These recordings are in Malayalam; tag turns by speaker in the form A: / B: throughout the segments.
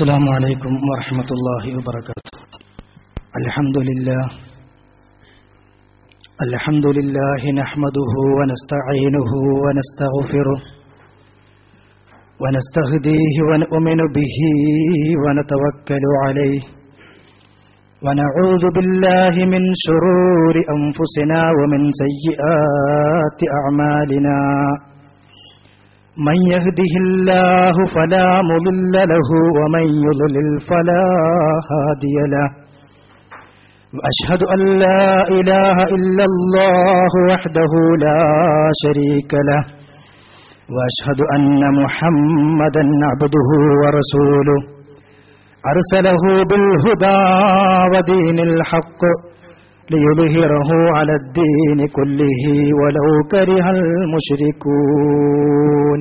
A: السلام عليكم ورحمة الله وبركاته الحمد لله الحمد لله نحمده ونستعينه ونستغفره ونستهديه ونؤمن به ونتوكل عليه ونعوذ بالله من شرور أنفسنا ومن سيئات أعمالنا من يهده الله فلا مضل له ومن يضلل فلا هادي له وأشهد أن لا إله إلا الله وحده لا شريك له وأشهد أن محمدا عبده ورسوله أرسله بالهدى ودين الحق ليظهره على الدين كله ولو كره المشركون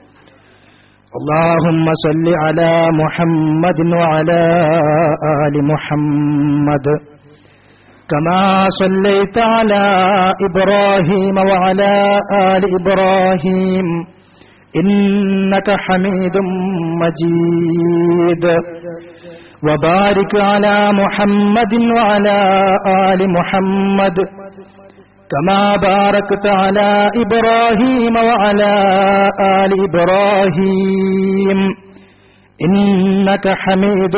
A: اللهم صل على محمد وعلى آل محمد كما صليت على إبراهيم وعلى آل إبراهيم إنك حميد مجيد وبارك على محمد وعلى آل محمد كما باركت على إبراهيم وعلى آل إبراهيم إنك حميد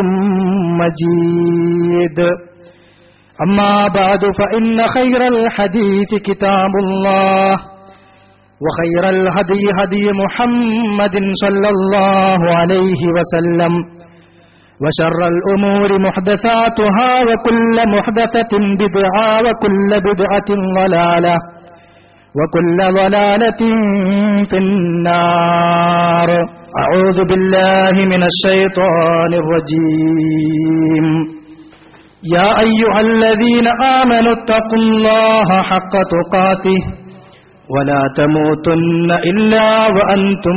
A: مجيد أما بعد فإن خير الحديث كتاب الله وخير الهدي هدي محمد صلى الله عليه وسلم وشر الأمور محدثاتها وكل محدثة بدعة وكل بدعة ضلالة وكل ضلالة في النار أعوذ بالله من الشيطان الرجيم يا أيها الذين آمنوا اتقوا الله حق تقاته ولا تموتن إلا وأنتم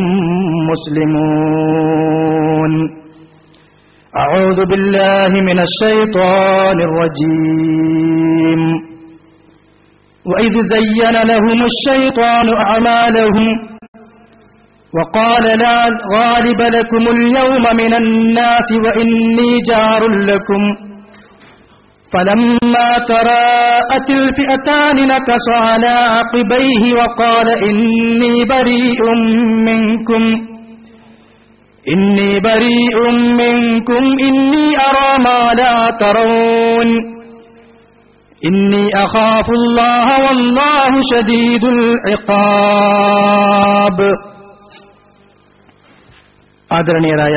A: مسلمون أعوذ بالله من الشيطان الرجيم وإذ زين لهم الشيطان أعمالهم وقال لا غالب لكم اليوم من الناس وإني جار لكم فلما تراءت الفئتان نكص على عقبيه وقال إني بريء منكم إني بريء منكم إني أرى ما لا ترون إني أخاف الله والله شديد العقاب ആദരണീയരായ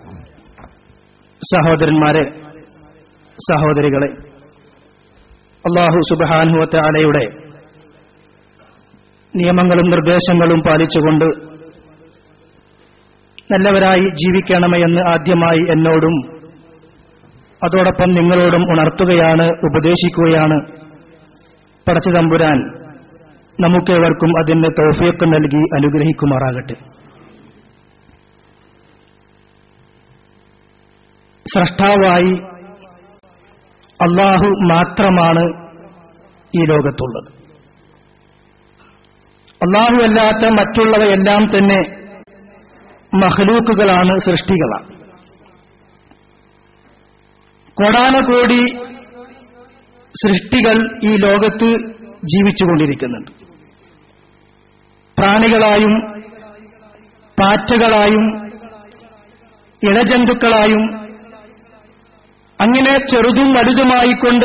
A: സഹോദരന്മാരെ സഹോദരികളെ അള്ളാഹു സുബാനുവത്തെ അലയുടെ നിയമങ്ങളും നിർദ്ദേശങ്ങളും പാലിച്ചുകൊണ്ട് നല്ലവരായി ജീവിക്കണമെന്ന് ആദ്യമായി എന്നോടും അതോടൊപ്പം നിങ്ങളോടും ഉണർത്തുകയാണ് ഉപദേശിക്കുകയാണ് പടച്ചു തമ്പുരാൻ നമുക്കേവർക്കും അതിന് തൗഫീഖ് നൽകി അനുഗ്രഹിക്കുമാറാകട്ടെ സ്രഷ്ടാവായി അള്ളാഹു മാത്രമാണ് ഈ ലോകത്തുള്ളത് അള്ളാഹു അല്ലാത്ത മറ്റുള്ളവയെല്ലാം തന്നെ മഹലൂക്കുകളാണ് സൃഷ്ടികളാണ് കോടാനകോടി സൃഷ്ടികൾ ഈ ലോകത്ത് ജീവിച്ചുകൊണ്ടിരിക്കുന്നുണ്ട് പ്രാണികളായും പാറ്റകളായും ഇഴജന്തുക്കളായും അങ്ങനെ ചെറുതും വലുതുമായിക്കൊണ്ട്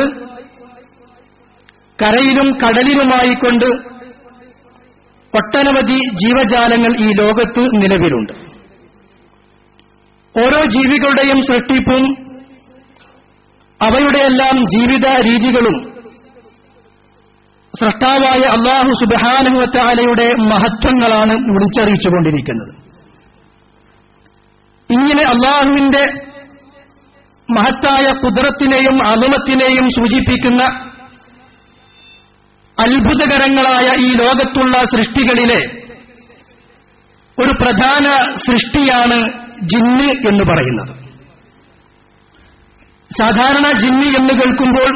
A: കരയിലും കടലിലുമായിക്കൊണ്ട് ഒട്ടനവധി ജീവജാലങ്ങൾ ഈ ലോകത്ത് നിലവിലുണ്ട് ഓരോ ജീവികളുടെയും സൃഷ്ടിപ്പും അവയുടെയെല്ലാം ജീവിത രീതികളും സൃഷ്ടാവായ അള്ളാഹു സുബാനുവത്താലയുടെ മഹത്വങ്ങളാണ് വിളിച്ചറിയിച്ചുകൊണ്ടിരിക്കുന്നത് ഇങ്ങനെ അള്ളാഹുവിന്റെ മഹത്തായ കുതിരത്തിനെയും അലുമത്തിനെയും സൂചിപ്പിക്കുന്ന അത്ഭുതകരങ്ങളായ ഈ ലോകത്തുള്ള സൃഷ്ടികളിലെ ഒരു പ്രധാന സൃഷ്ടിയാണ് ജിന്ന് എന്ന് പറയുന്നത് സാധാരണ ജിന്ന് എന്ന് കേൾക്കുമ്പോൾ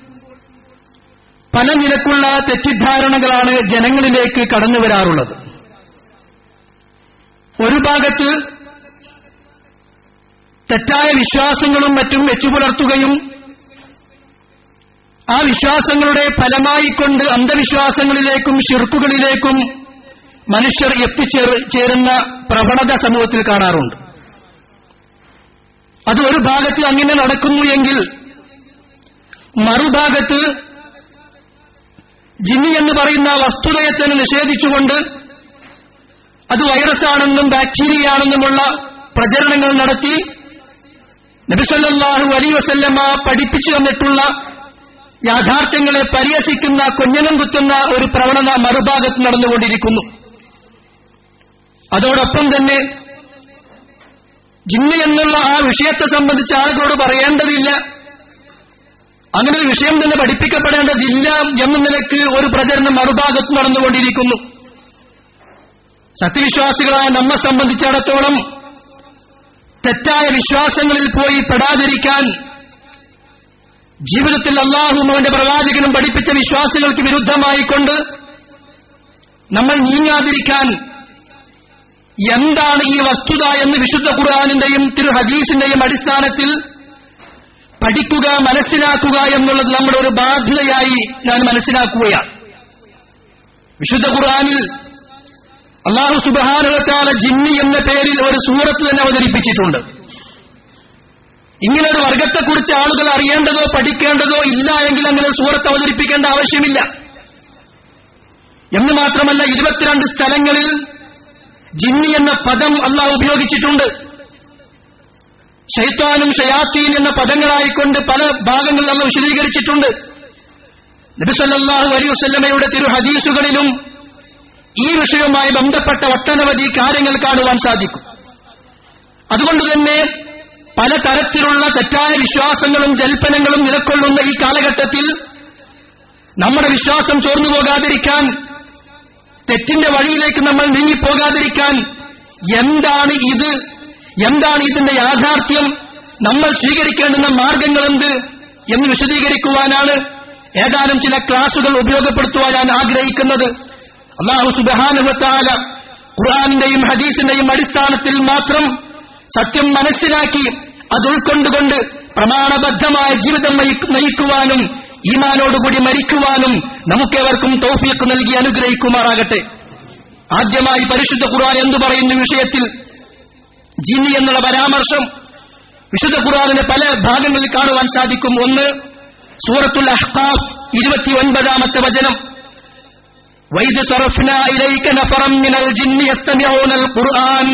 A: പല നിലക്കുള്ള തെറ്റിദ്ധാരണകളാണ് ജനങ്ങളിലേക്ക് കടന്നു വരാറുള്ളത് ഒരു ഭാഗത്ത് തെറ്റായ വിശ്വാസങ്ങളും മറ്റും വെച്ചുപുലർത്തുകയും ആ വിശ്വാസങ്ങളുടെ ഫലമായിക്കൊണ്ട് അന്ധവിശ്വാസങ്ങളിലേക്കും ഷിർക്കുകളിലേക്കും മനുഷ്യർ എത്തിച്ചേർ ചേരുന്ന പ്രവണത സമൂഹത്തിൽ കാണാറുണ്ട് അത് ഒരു ഭാഗത്ത് അങ്ങനെ നടക്കുന്നു എങ്കിൽ മറുഭാഗത്ത് ജിന്നി എന്ന് പറയുന്ന വസ്തുതയെ തന്നെ നിഷേധിച്ചുകൊണ്ട് അത് വൈറസാണെന്നും ബാക്ടീരിയയാണെന്നുമുള്ള പ്രചരണങ്ങൾ നടത്തി നബിസല്ലാഹു അലി വസല്ലമ്മ പഠിപ്പിച്ചു തന്നിട്ടുള്ള യാഥാർത്ഥ്യങ്ങളെ പരിഹസിക്കുന്ന കൊഞ്ഞനം കുത്തുന്ന ഒരു പ്രവണത മറുഭാഗത്ത് നടന്നുകൊണ്ടിരിക്കുന്നു അതോടൊപ്പം തന്നെ ജിന്ന് എന്നുള്ള ആ വിഷയത്തെ സംബന്ധിച്ച് ആളുകളോട് പറയേണ്ടതില്ല അങ്ങനെ ഒരു വിഷയം തന്നെ പഠിപ്പിക്കപ്പെടേണ്ടതില്ല എന്ന നിലക്ക് ഒരു പ്രചരണം മറുഭാഗത്ത് നടന്നുകൊണ്ടിരിക്കുന്നു സത്യവിശ്വാസികളായ നമ്മെ സംബന്ധിച്ചിടത്തോളം തെറ്റായ വിശ്വാസങ്ങളിൽ പോയി പെടാതിരിക്കാൻ ജീവിതത്തിൽ അള്ളാഹും അവന്റെ പ്രവാചകനും പഠിപ്പിച്ച വിശ്വാസികൾക്ക് വിരുദ്ധമായിക്കൊണ്ട് നമ്മൾ നീങ്ങാതിരിക്കാൻ എന്താണ് ഈ വസ്തുത എന്ന് വിശുദ്ധ ഖുർആാനിന്റെയും തിരു ഹദീസിന്റെയും അടിസ്ഥാനത്തിൽ പഠിക്കുക മനസ്സിലാക്കുക എന്നുള്ളത് നമ്മുടെ ഒരു ബാധ്യതയായി ഞാൻ മനസ്സിലാക്കുകയാണ് വിശുദ്ധ ഖുർആാനിൽ അള്ളാഹു സുബാനുവത്താല ജിന്നി എന്ന പേരിൽ ഒരു സൂറത്ത് തന്നെ അവതരിപ്പിച്ചിട്ടുണ്ട് ഇങ്ങനെ ഒരു വർഗത്തെക്കുറിച്ച് ആളുകൾ അറിയേണ്ടതോ പഠിക്കേണ്ടതോ ഇല്ല എങ്കിൽ അങ്ങനെ ഒരു സൂറത്ത് അവതരിപ്പിക്കേണ്ട ആവശ്യമില്ല എന്ന് മാത്രമല്ല ഇരുപത്തിരണ്ട് സ്ഥലങ്ങളിൽ ജിന്നി എന്ന പദം അള്ളാഹ് ഉപയോഗിച്ചിട്ടുണ്ട് ഷൈത്താനും ഷയാത്തീൻ എന്ന പദങ്ങളായിക്കൊണ്ട് പല ഭാഗങ്ങളിൽ അള്ള വിശദീകരിച്ചിട്ടുണ്ട് നബിസല്ലാഹു അലൈഹി വസ്ല്ലമയുടെ തിരു ഹദീസുകളിലും ഈ വിഷയവുമായി ബന്ധപ്പെട്ട ഒട്ടനവധി കാര്യങ്ങൾ കാണുവാൻ സാധിക്കും അതുകൊണ്ട് തന്നെ പല തരത്തിലുള്ള തെറ്റായ വിശ്വാസങ്ങളും ജൽപ്പനങ്ങളും നിലക്കൊള്ളുന്ന ഈ കാലഘട്ടത്തിൽ നമ്മുടെ വിശ്വാസം ചോർന്നു പോകാതിരിക്കാൻ തെറ്റിന്റെ വഴിയിലേക്ക് നമ്മൾ നീങ്ങിപ്പോകാതിരിക്കാൻ എന്താണ് ഇത് എന്താണ് ഇതിന്റെ യാഥാർത്ഥ്യം നമ്മൾ സ്വീകരിക്കേണ്ടുന്ന മാർഗങ്ങളെന്ത് എന്ന് വിശദീകരിക്കുവാനാണ് ഏതാനും ചില ക്ലാസുകൾ ഉപയോഗപ്പെടുത്തുവാൻ ഞാൻ ആഗ്രഹിക്കുന്നത് അള്ളാഹു സുബാനുവത്താല ഖുർആാനിന്റെയും ഹദീസിന്റെയും അടിസ്ഥാനത്തിൽ മാത്രം സത്യം മനസ്സിലാക്കി അത് ഉൾക്കൊണ്ടുകൊണ്ട് പ്രമാണബദ്ധമായ ജീവിതം നയിക്കുവാനും ഈമാനോടുകൂടി മരിക്കുവാനും നമുക്കേവർക്കും തൗഫീഖ് നൽകി അനുഗ്രഹിക്കുമാറാകട്ടെ ആദ്യമായി പരിശുദ്ധ ഖുർആൻ എന്തു പറയുന്ന വിഷയത്തിൽ ജിന്നി എന്നുള്ള പരാമർശം വിശുദ്ധ ഖുർആാനിന്റെ പല ഭാഗങ്ങളിൽ കാണുവാൻ സാധിക്കും ഒന്ന് സൂറത്തുൽ അഹ്കാഫ് ഇരുപത്തി ഒൻപതാമത്തെ വചനം വൈദ് സർഫ്ന ഇലൈക നഫറം മിനൽ ജിന്നി യസ്തമിഊനൽ ഖുർആൻ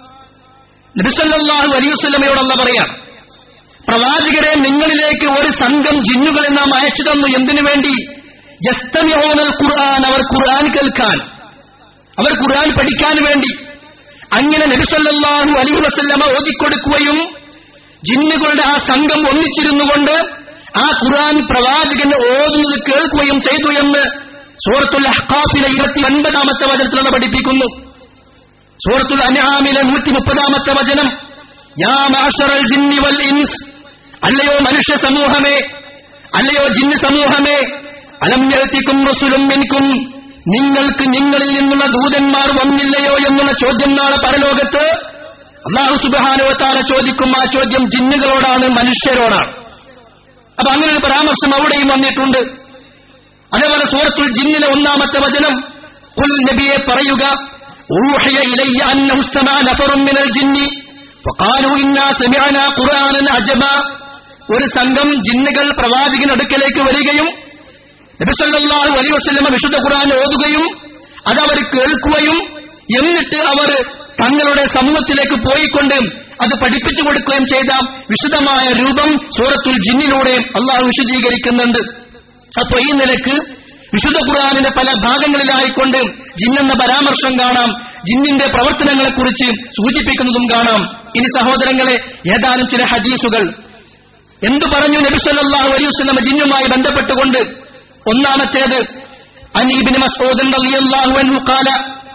A: നബിസല്ലാഹു അലൈവല്ലമയോടല്ല പറയാം പ്രവാചകരെ നിങ്ങളിലേക്ക് ഒരു സംഘം ജിന്നുകളെ നാം അയച്ചു തന്നു എന്തിനു വേണ്ടി യസ്തമിഓനൽ ഖുർആൻ അവർ ഖുർആൻ കേൾക്കാൻ അവർ ഖുർആൻ പഠിക്കാൻ വേണ്ടി അങ്ങനെ നബിസല്ലാഹു അലി വസല്ലമ ഓതിക്കൊടുക്കുകയും ജിന്നുകളുടെ ആ സംഘം ഒന്നിച്ചിരുന്നുകൊണ്ട് ആ ഖുർആൻ പ്രവാചകന് ഓതുന്നത് കേൾക്കുകയും ചെയ്തു എന്ന് സൂറത്തുൽ അഹ്കാഫിലെ ഇരുപത്തി ഒൻപതാമത്തെ വചനത്തിലുള്ള പഠിപ്പിക്കുന്നു സൂറത്തുൽ അൻആമിലെ നൂറ്റി മുപ്പതാമത്തെ വചനം യാ മാഷറൽ ജിന്നി വൽ ഇൻസ് അല്ലയോ മനുഷ്യ സമൂഹമേ അല്ലയോ ജിന്ന് സമൂഹമേ അലം യഅതികും റസുലും മിൻകും നിങ്ങൾക്ക് നിങ്ങളിൽ നിന്നുള്ള ദൂതന്മാർ വന്നില്ലയോ എന്നുള്ള ചോദ്യം നാളെ പരലോകത്ത് അള്ളാഹു സുബാനുവത്താല ചോദിക്കും ആ ചോദ്യം ജിന്നുകളോടാണ് മനുഷ്യരോടാണ് അപ്പൊ അങ്ങനെ ഒരു പരാമർശം അവിടെയും വന്നിട്ടുണ്ട് അതേപോലെ സൂറത്തുൽ ജിന്നിലെ ഒന്നാമത്തെ വചനം കുൽ നബിയെ പറയുക ഊഹിയ ഇലയ്യ അന്നഹു ഇസ്തമഅ നഫറും മിനൽ ജിന്നി ഫഖാലു ഇന്നാ സമിഅനാ ഖുർആനൻ അജബ ഒരു സംഘം ജിന്നുകൾ പ്രവാചകനടുക്കലേക്ക് വരികയും നബി സല്ലല്ലാഹു അലൈഹി വസല്ലമ വിശുദ്ധ ഖുർആൻ ഓതുകയും അതവർ കേൾക്കുകയും എന്നിട്ട് അവർ തങ്ങളുടെ സമൂഹത്തിലേക്ക് പോയിക്കൊണ്ട് അത് പഠിപ്പിച്ചു കൊടുക്കുകയും ചെയ്ത വിശുദ്ധമായ രൂപം സൂറത്തുൽ ജിന്നിലൂടെ അള്ളാഹു വിശദീകരിക്കുന്നുണ്ട് അപ്പൊ ഈ നിലക്ക് വിശുദ്ധ ഖുർആാനിന്റെ പല ഭാഗങ്ങളിലായിക്കൊണ്ട് ജിന്നെന്ന പരാമർശം കാണാം ജിന്നിന്റെ പ്രവർത്തനങ്ങളെക്കുറിച്ച് സൂചിപ്പിക്കുന്നതും കാണാം ഇനി സഹോദരങ്ങളെ ഏതാനും ചില ഹദീസുകൾ എന്തു പറഞ്ഞു നബിസല്ലാഹു അലൈഹി വസല്ലം ജിന്നുമായി ബന്ധപ്പെട്ടുകൊണ്ട് ഒന്നാമത്തേത് അനീബിന് മസൂദ് റളിയല്ലാഹു അൻഹു ഖാല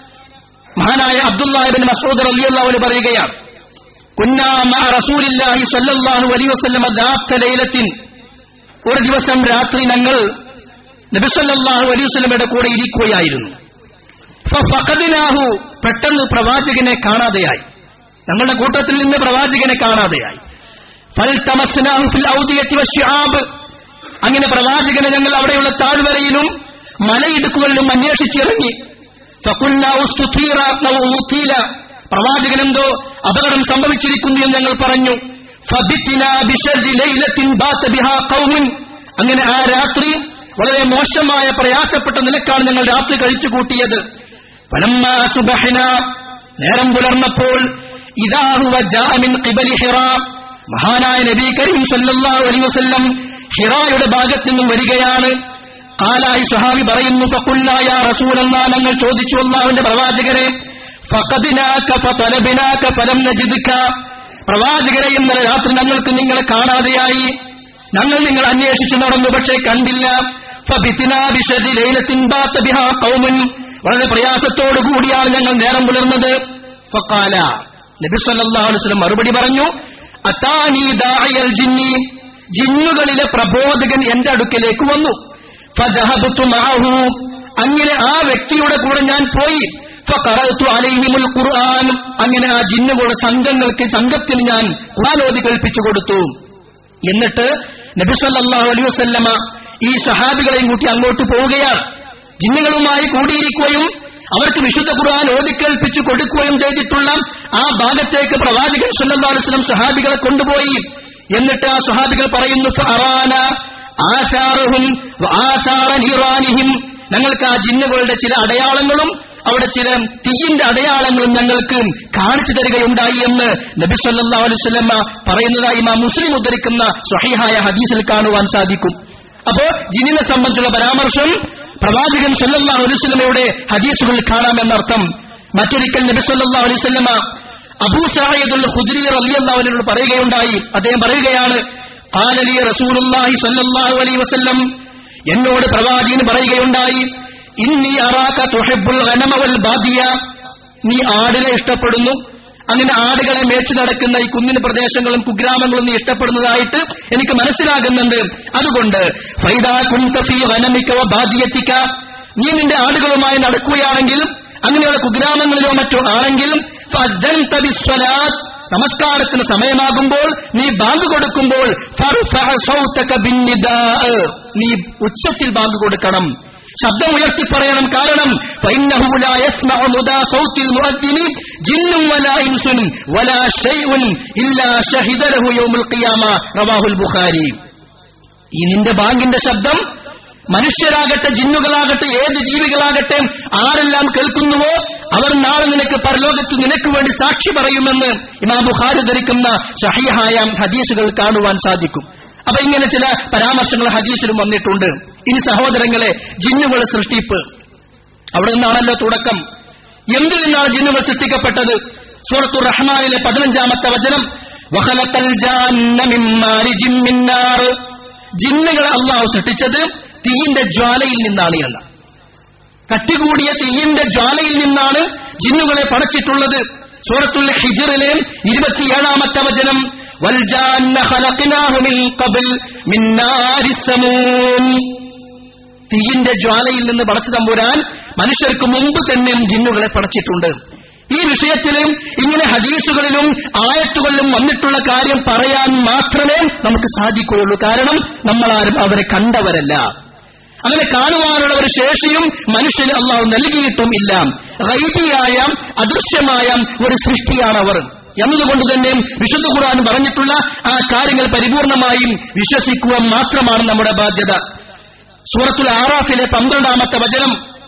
A: മഹാനായ അബ്ദുല്ലാഹിബിൻ മസൂദ് റളിയല്ലാഹു അൻഹു പറയുകയാണ് കുന്നാ മഅ റസൂലില്ലാഹി സ്വല്ലല്ലാഹു അലൈഹി വസല്ലം ദാത്ത ലൈലത്തിൻ ഒരു ദിവസം രാത്രി ഞങ്ങൾ നബിസല്ലാഹു അലൈഹി വസല്ലമയുടെ കൂടെ ഇരിക്കുകയായിരുന്നു ഫഖദിനാഹു പെട്ടെന്ന് പ്രവാചകനെ കാണാതെയായി ഞങ്ങളുടെ കൂട്ടത്തിൽ നിന്ന് പ്രവാചകനെ കാണാതെയായി ഫൽതമസ്നാഹു ഫിൽ ഔദിയത്തി വശ്ശിആബ് അങ്ങനെ പ്രവാചകനെ ഞങ്ങൾ അവിടെയുള്ള താഴ്വരയിലും മലയിടുക്കുകളിലും അന്വേഷിച്ചിറങ്ങി ഫഖുൽനാ ഉസ്തുതീറ നൗ ഊതീല. പ്രവാചകനെന്തോ അപകടം സംഭവിച്ചിരിക്കുന്നു എന്ന് ഞങ്ങൾ പറഞ്ഞു ഫബിത്തിനാ ബിശർരി ലൈലത്തിൻ ബാത ബിഹാ ഖൗമുൻ. അങ്ങനെ ആ രാത്രി വളരെ മോശമായ പ്രയാസപ്പെട്ട നിലക്കാണ് ഞങ്ങൾ രാത്രി കഴിച്ചു കൂട്ടിയത് ഫലമ്മാ സുബഹിന നേരം പുലർന്നപ്പോൾ ഇതാഹുവ ജാമിൻ ഖിബലി ഹിറ മഹാനായ നബി കരീം സല്ലല്ലാഹു അലൈഹി വസല്ലം ഹിറായുടെ ഭാഗത്തു നിന്നും വരികയാണ് കാലായി സുഹാബി പറയുന്നു ഫഖുല്ലാ യാ റസൂലല്ലാ ഞങ്ങൾ ചോദിച്ചു അല്ലാഹുവിന്റെ പ്രവാചകരെ ഫഖദ്നാക ഫതലബ്നാക ഫലം നജിദ്ക പ്രവാചകരെ ഇന്നലെ രാത്രി ഞങ്ങൾക്ക് നിങ്ങളെ കാണാതെയായി ഞങ്ങൾ നിങ്ങൾ അന്വേഷിച്ചു നടന്നു പക്ഷേ കണ്ടില്ല ഫബിത്തിനാ ബിശദി ലൈലത്തിൻ ബാത ബിഹാ ഖൗമുൻ വളരെ പ്രയാസത്തോടു കൂടിയാണ് ഞങ്ങൾ നേരം പുലർന്നത് ഫഖാല നബി സല്ലല്ലാഹു അലൈഹി വസല്ലം മറുപടി പറഞ്ഞു അതാനി ദാഇയൽ ജിന്നി ജിന്നുകളിലെ പ്രബോധകൻ എന്റെ അടുക്കലേക്ക് വന്നു ഫദഹബതു മഅഹു അങ്ങനെ ആ വ്യക്തിയുടെ കൂടെ ഞാൻ പോയി ഫഖറഅതു അലൈഹിമുൽ ഖുർആൻ അങ്ങനെ ആ ജിന്നുകളുടെ സംഘങ്ങൾക്ക് സംഘത്തിന് ഞാൻ ഖുർആൻ ഓതി കേൾപ്പിച്ചു കൊടുത്തു എന്നിട്ട് നബി സല്ലല്ലാഹു അലൈഹി വസല്ലമ ഈ സഹാബികളെയും കൂട്ടി അങ്ങോട്ട് പോവുകയാണ് ജിന്നുകളുമായി കൂടിയിരിക്കുകയും അവർക്ക് വിശുദ്ധ ഖുർആൻ ഓതിക്കേൽപ്പിച്ചു കൊടുക്കുകയും ചെയ്തിട്ടുള്ള ആ ഭാഗത്തേക്ക് പ്രവാചകൻ സല്ലല്ലാഹു അലൈഹി വസല്ലം സഹാബികളെ കൊണ്ടുപോയി എന്നിട്ട് ആ സഹാബികൾ പറയുന്നു ഫഅറാന ആസാറഹും വആസാറ നീറാനിഹിം ഞങ്ങൾക്ക് ആ ജിന്നുകളുടെ ചില അടയാളങ്ങളും അവിടെ ചില തീയിന്റെ അടയാളങ്ങളും ഞങ്ങൾക്ക് കാണിച്ചു തരികയുണ്ടായി എന്ന് നബി സല്ലല്ലാഹു അലൈഹി വസല്ലമ പറയുന്നതായി ഇമാം മുസ്ലിം ഉദ്ധരിക്കുന്ന സ്വഹീഹായ ഹദീസിൽ കാണുവാൻ സാധിക്കും അപ്പോ ജിന്നിനെ സംബന്ധിച്ചുള്ള പരാമർശം പ്രവാചകൻ സല്ലല്ലാഹു അലൈഹി വസല്ലമയുടെ ഹദീസുകളിൽ കാണാമെന്നർത്ഥം മറ്റൊരിക്കൽ നബി സല്ലല്ലാഹു അലൈഹി വസല്ലമ അബൂ സഈദുൽ ഖുദ്രി റളിയല്ലാഹു അൻഹു പറയുകയുണ്ടായി അദ്ദേഹം പറയുകയാണ് ഖാലലി റസൂലുള്ളാഹി സ്വല്ലല്ലാഹു അലൈഹി വസല്ലം എന്നോട് പ്രവാചകൻ പറയുകയുണ്ടായി ഇന്നി അറാക തുഹിബ്ബുൽ ഗനമ വൽ ബാദിയ നീ ആടിനെ ഇഷ്ടപ്പെടുന്നു അങ്ങനെ ആടുകളെ മേച്ചു നടക്കുന്ന ഈ കുന്നിന് പ്രദേശങ്ങളും കുഗ്രാമങ്ങളും നീ ഇഷ്ടപ്പെടുന്നതായിട്ട് എനിക്ക് മനസ്സിലാകുന്നുണ്ട് അതുകൊണ്ട് ഫൈദാ കുൻത ഫീ ഗനമിക വ ബാദിയതിക നീ നിന്റെ ആടുകളുമായി നടക്കുകയാണെങ്കിൽ അങ്ങനെയുള്ള കുഗ്രാമങ്ങളിലോ മറ്റോ ആണെങ്കിൽ ഫഅദ്ദൻത ബിസ്സലാത്ത് നമസ്കാരത്തിന് സമയമാകുമ്പോൾ നീ ബാങ്ക് കൊടുക്കുമ്പോൾ ഫർഫഅ സൗതക ബിന്നിദാഅ. നീ ഉച്ചത്തിൽ ബാങ്ക് കൊടുക്കണം ശബ്ദം ഉയർത്തി പറയണം കാരണം فإنه لا يسمع مدى صوت المؤذن جن ولا إنس ولا شيء إلا شهد له يوم القيامة رواه البخاري ഈ നിന്റെ ബാങ്കിന്റെ ശബ്ദം മനുഷ്യരാകട്ടെ ജിന്നുകളാകട്ടെ ഏത് ജീവികളാകട്ടെ ആരെല്ലാം കേൾക്കുന്നുവോ അവർ നാളെ നിനക്ക് പരലോകത്ത് നിനക്ക് വേണ്ടി സാക്ഷി പറയുമെന്ന് ഇമാം ബുഖാരി ധരിക്കുന്ന ഷഹീഹായ ഹദീസുകൾ കാണുവാൻ സാധിക്കും അപ്പൊ ഇങ്ങനെ ചില പരാമർശങ്ങൾ ഹദീസിലും വന്നിട്ടുണ്ട് ഇനി സഹോദരങ്ങളെ ജിന്നുകളുടെ സൃഷ്ടിപ്പ് അവിടെ നിന്നാണല്ലോ തുടക്കം എന്തിൽ നിന്നാണ് ജിന്നുകൾ സൃഷ്ടിക്കപ്പെട്ടത് സൂറത്തു റഹ്മാനിലെ പതിനഞ്ചാമത്തെ വചനം വഖലഖൽ ജാന്ന മിൻ മാരിജിൻ മിൻ നാർ ജിന്നുകളെ അള്ളാഹു സൃഷ്ടിച്ചത് തീയിന്റെ ജ്വാലയിൽ നിന്നാണ് എന്ന് കട്ടികൂടിയ തീയിന്റെ ജ്വാലയിൽ നിന്നാണ് ജിന്നുകളെ പടച്ചിട്ടുള്ളത് സൂറത്തുൽ ഹിജറിലെ ഇരുപത്തിയേഴാമത്തെ വചനം വൽജാന്ന ഖലഖ്നാഹു മിൻ ഖബൽ മിൻ നാരിസ് സമൂം തീയിന്റെ ജ്വാലയിൽ നിന്ന് പടച്ചു തമ്പുരാൻ മനുഷ്യർക്ക് മുമ്പ് തന്നെ ജിന്നുകളെ പടച്ചിട്ടുണ്ട് ഈ വിഷയത്തിലും ഇങ്ങനെ ഹദീസുകളിലും ആയത്തുകളിലും വന്നിട്ടുള്ള കാര്യം പറയാൻ മാത്രമേ നമുക്ക് സാധിക്കുകയുള്ളൂ കാരണം നമ്മളാരും അവരെ കണ്ടവരല്ല അങ്ങനെ കാണുവാനുള്ള ഒരു ശേഷിയും മനുഷ്യന് അള്ളാഹു നൽകിയിട്ടും ഇല്ല റൈബിയായ അദൃശ്യമായ ഒരു സൃഷ്ടിയാണ് അവർ എന്നതുകൊണ്ട് തന്നെ വിശുദ്ധ ഖുർആൻ പറഞ്ഞിട്ടുള്ള ആ കാര്യങ്ങൾ പരിപൂർണമായും വിശ്വസിക്കുക മാത്രമാണ് നമ്മുടെ ബാധ്യത സൂറത്തുൽ ആറാഫിലെ പന്ത്രണ്ടാമത്തെ വചനം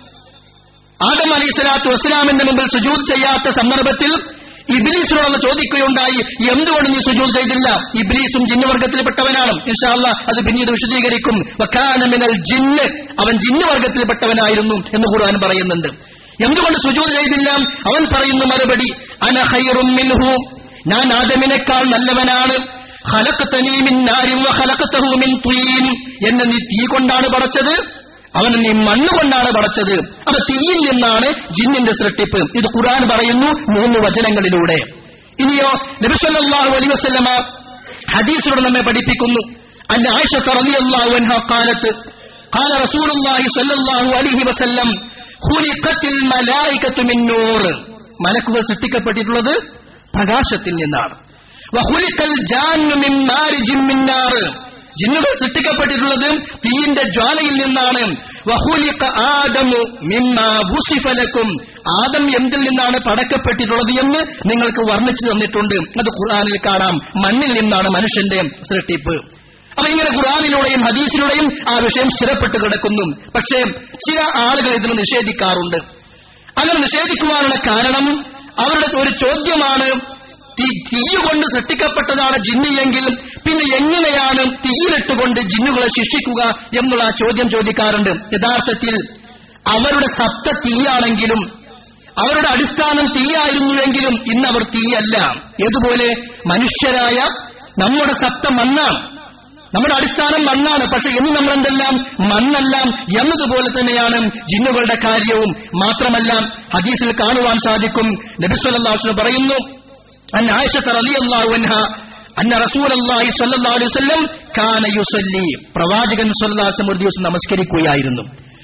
A: ആദം അലി സ്വലാത്തു വസ്സലാമിന്റെ മുമ്പിൽ സുജൂദ് ചെയ്യാത്ത സന്ദർഭത്തിൽ ഇബ്ലീസിനോടൊന്ന് ചോദിക്കുകയുണ്ടായി എന്തുകൊണ്ട് നീ സുജൂദ് ചെയ്തില്ല ഇബ്ലീസും ജിന്നുവർഗത്തിൽപ്പെട്ടവനാണ് ഇൻഷാല്ല അത് പിന്നീട് വിശദീകരിക്കും വക്കാന മിനൽ ജിന്ന് അവൻ ജിന്നുവർഗത്തിൽപ്പെട്ടവനായിരുന്നു എന്ന് ഖുർആൻ പറയുന്നുണ്ട് എന്തുകൊണ്ട് സുജൂദ് ചെയ്തില്ല അവൻ പറയുന്നു മറുപടി അന ഖൈറും മിൻഹു ഞാൻ ആദമിനേക്കാൾ നല്ലവനാണ് ഖലഖ്തനീ മിൻ നാരിൻ വഖലഖ്തഹു മിൻ തീൻ എന്നെ നീ തീ കൊണ്ടാണ് പടച്ചത് അവനെ നീ മണ്ണുകൊണ്ടാണ് പടച്ചത് അപ്പൊ തീയിൽ നിന്നാണ് ജിന്നിന്റെ സൃഷ്ടിപ്പ് ഇത് ഖുർആൻ പറയുന്നു മൂന്ന് വചനങ്ങളിലൂടെ ഇനിയോ നബിസല്ലാഹു അലൈ വസ്ലമ ഹദീസിലൂടെ നമ്മെ പഠിപ്പിക്കുന്നു അന്റെ ആയിഷ റളിയല്ലാഹു അൻഹ കാലത്ത് قال رسول الله صلى الله عليه وسلم خلقت الملائكة من نور മലക്കുകൾ സൃഷ്ടിക്കപ്പെട്ടിട്ടുള്ളത് പ്രകാശത്തിൽ നിന്നാണ് വഹുലിക്കൽ ജാന്നു മിൻ മാരിജിൻ മിൻ നാർ ജിന്നുകൾ സൃഷ്ടിക്കപ്പെട്ടിട്ടുള്ളത് തീയിന്റെ ജ്വാലയിൽ നിന്നാണ് വഹുലിക്ക ആദമു മിമ്മാ വുസിഫ ലക്കും ആദം എന്തിൽ നിന്നാണ് പടക്കപ്പെട്ടിട്ടുള്ളത് എന്ന് നിങ്ങൾക്ക് വർണ്ണിച്ചു തന്നിട്ടുണ്ട് അത് ഖുർആനിൽ കാണാം മണ്ണിൽ നിന്നാണ് മനുഷ്യന്റെ സൃഷ്ടിപ്പ് അപ്പൊ ഇങ്ങനെ ഖുർആാനിലൂടെയും ഹദീസിലൂടെയും ആ വിഷയം സ്ഥിരപ്പെട്ട് കിടക്കുന്നു പക്ഷേ ചില ആളുകൾ ഇതിന് നിഷേധിക്കാറുണ്ട് അങ്ങനെ നിഷേധിക്കുവാനുള്ള കാരണം അവരുടെ ഒരു ചോദ്യമാണ് തീ തീയുകൊണ്ട് സൃഷ്ടിക്കപ്പെട്ടതാണ് ജിന്ന് എങ്കിൽ പിന്നെ എങ്ങനെയാണ് തീയിലിട്ടുകൊണ്ട് ജിന്നുകളെ ശിക്ഷിക്കുക എന്നുള്ള ആ ചോദ്യം ചോദിക്കാറുണ്ട് യഥാർത്ഥത്തിൽ അവരുടെ സത്ത തീയാണെങ്കിലും അവരുടെ അടിസ്ഥാനം തീയായിരുന്നുവെങ്കിലും ഇന്ന് അവർ തീയല്ല ഏതുപോലെ മനുഷ്യരായ നമ്മുടെ സത്ത മണ്ണാണ് നമ്മുടെ അടിസ്ഥാനം മണ്ണാണ് പക്ഷെ ഇന്ന് നമ്മൾ എന്തെല്ലാം മണ്ണെല്ലാം എന്നതുപോലെ തന്നെയാണ് ജിന്നുകളുടെ കാര്യവും മാത്രമല്ല ഹദീസിൽ കാണുവാൻ സാധിക്കും നബിസ്വല്ലാഹു പറയുന്നു അൻ ആയിഷത്ത് റളിയല്ലാഹു അൻഹ അന്ന റസൂലല്ലാഹി സ്വല്ലല്ലാഹു അലൈഹി വസല്ലം കാന യുസല്ലി പ്രവാചകൻ സ്വല്ലല്ലാഹു അലൈഹി വസല്ലം ഒരു ദിവസം നമസ്കരിക്കുകയായിരുന്നു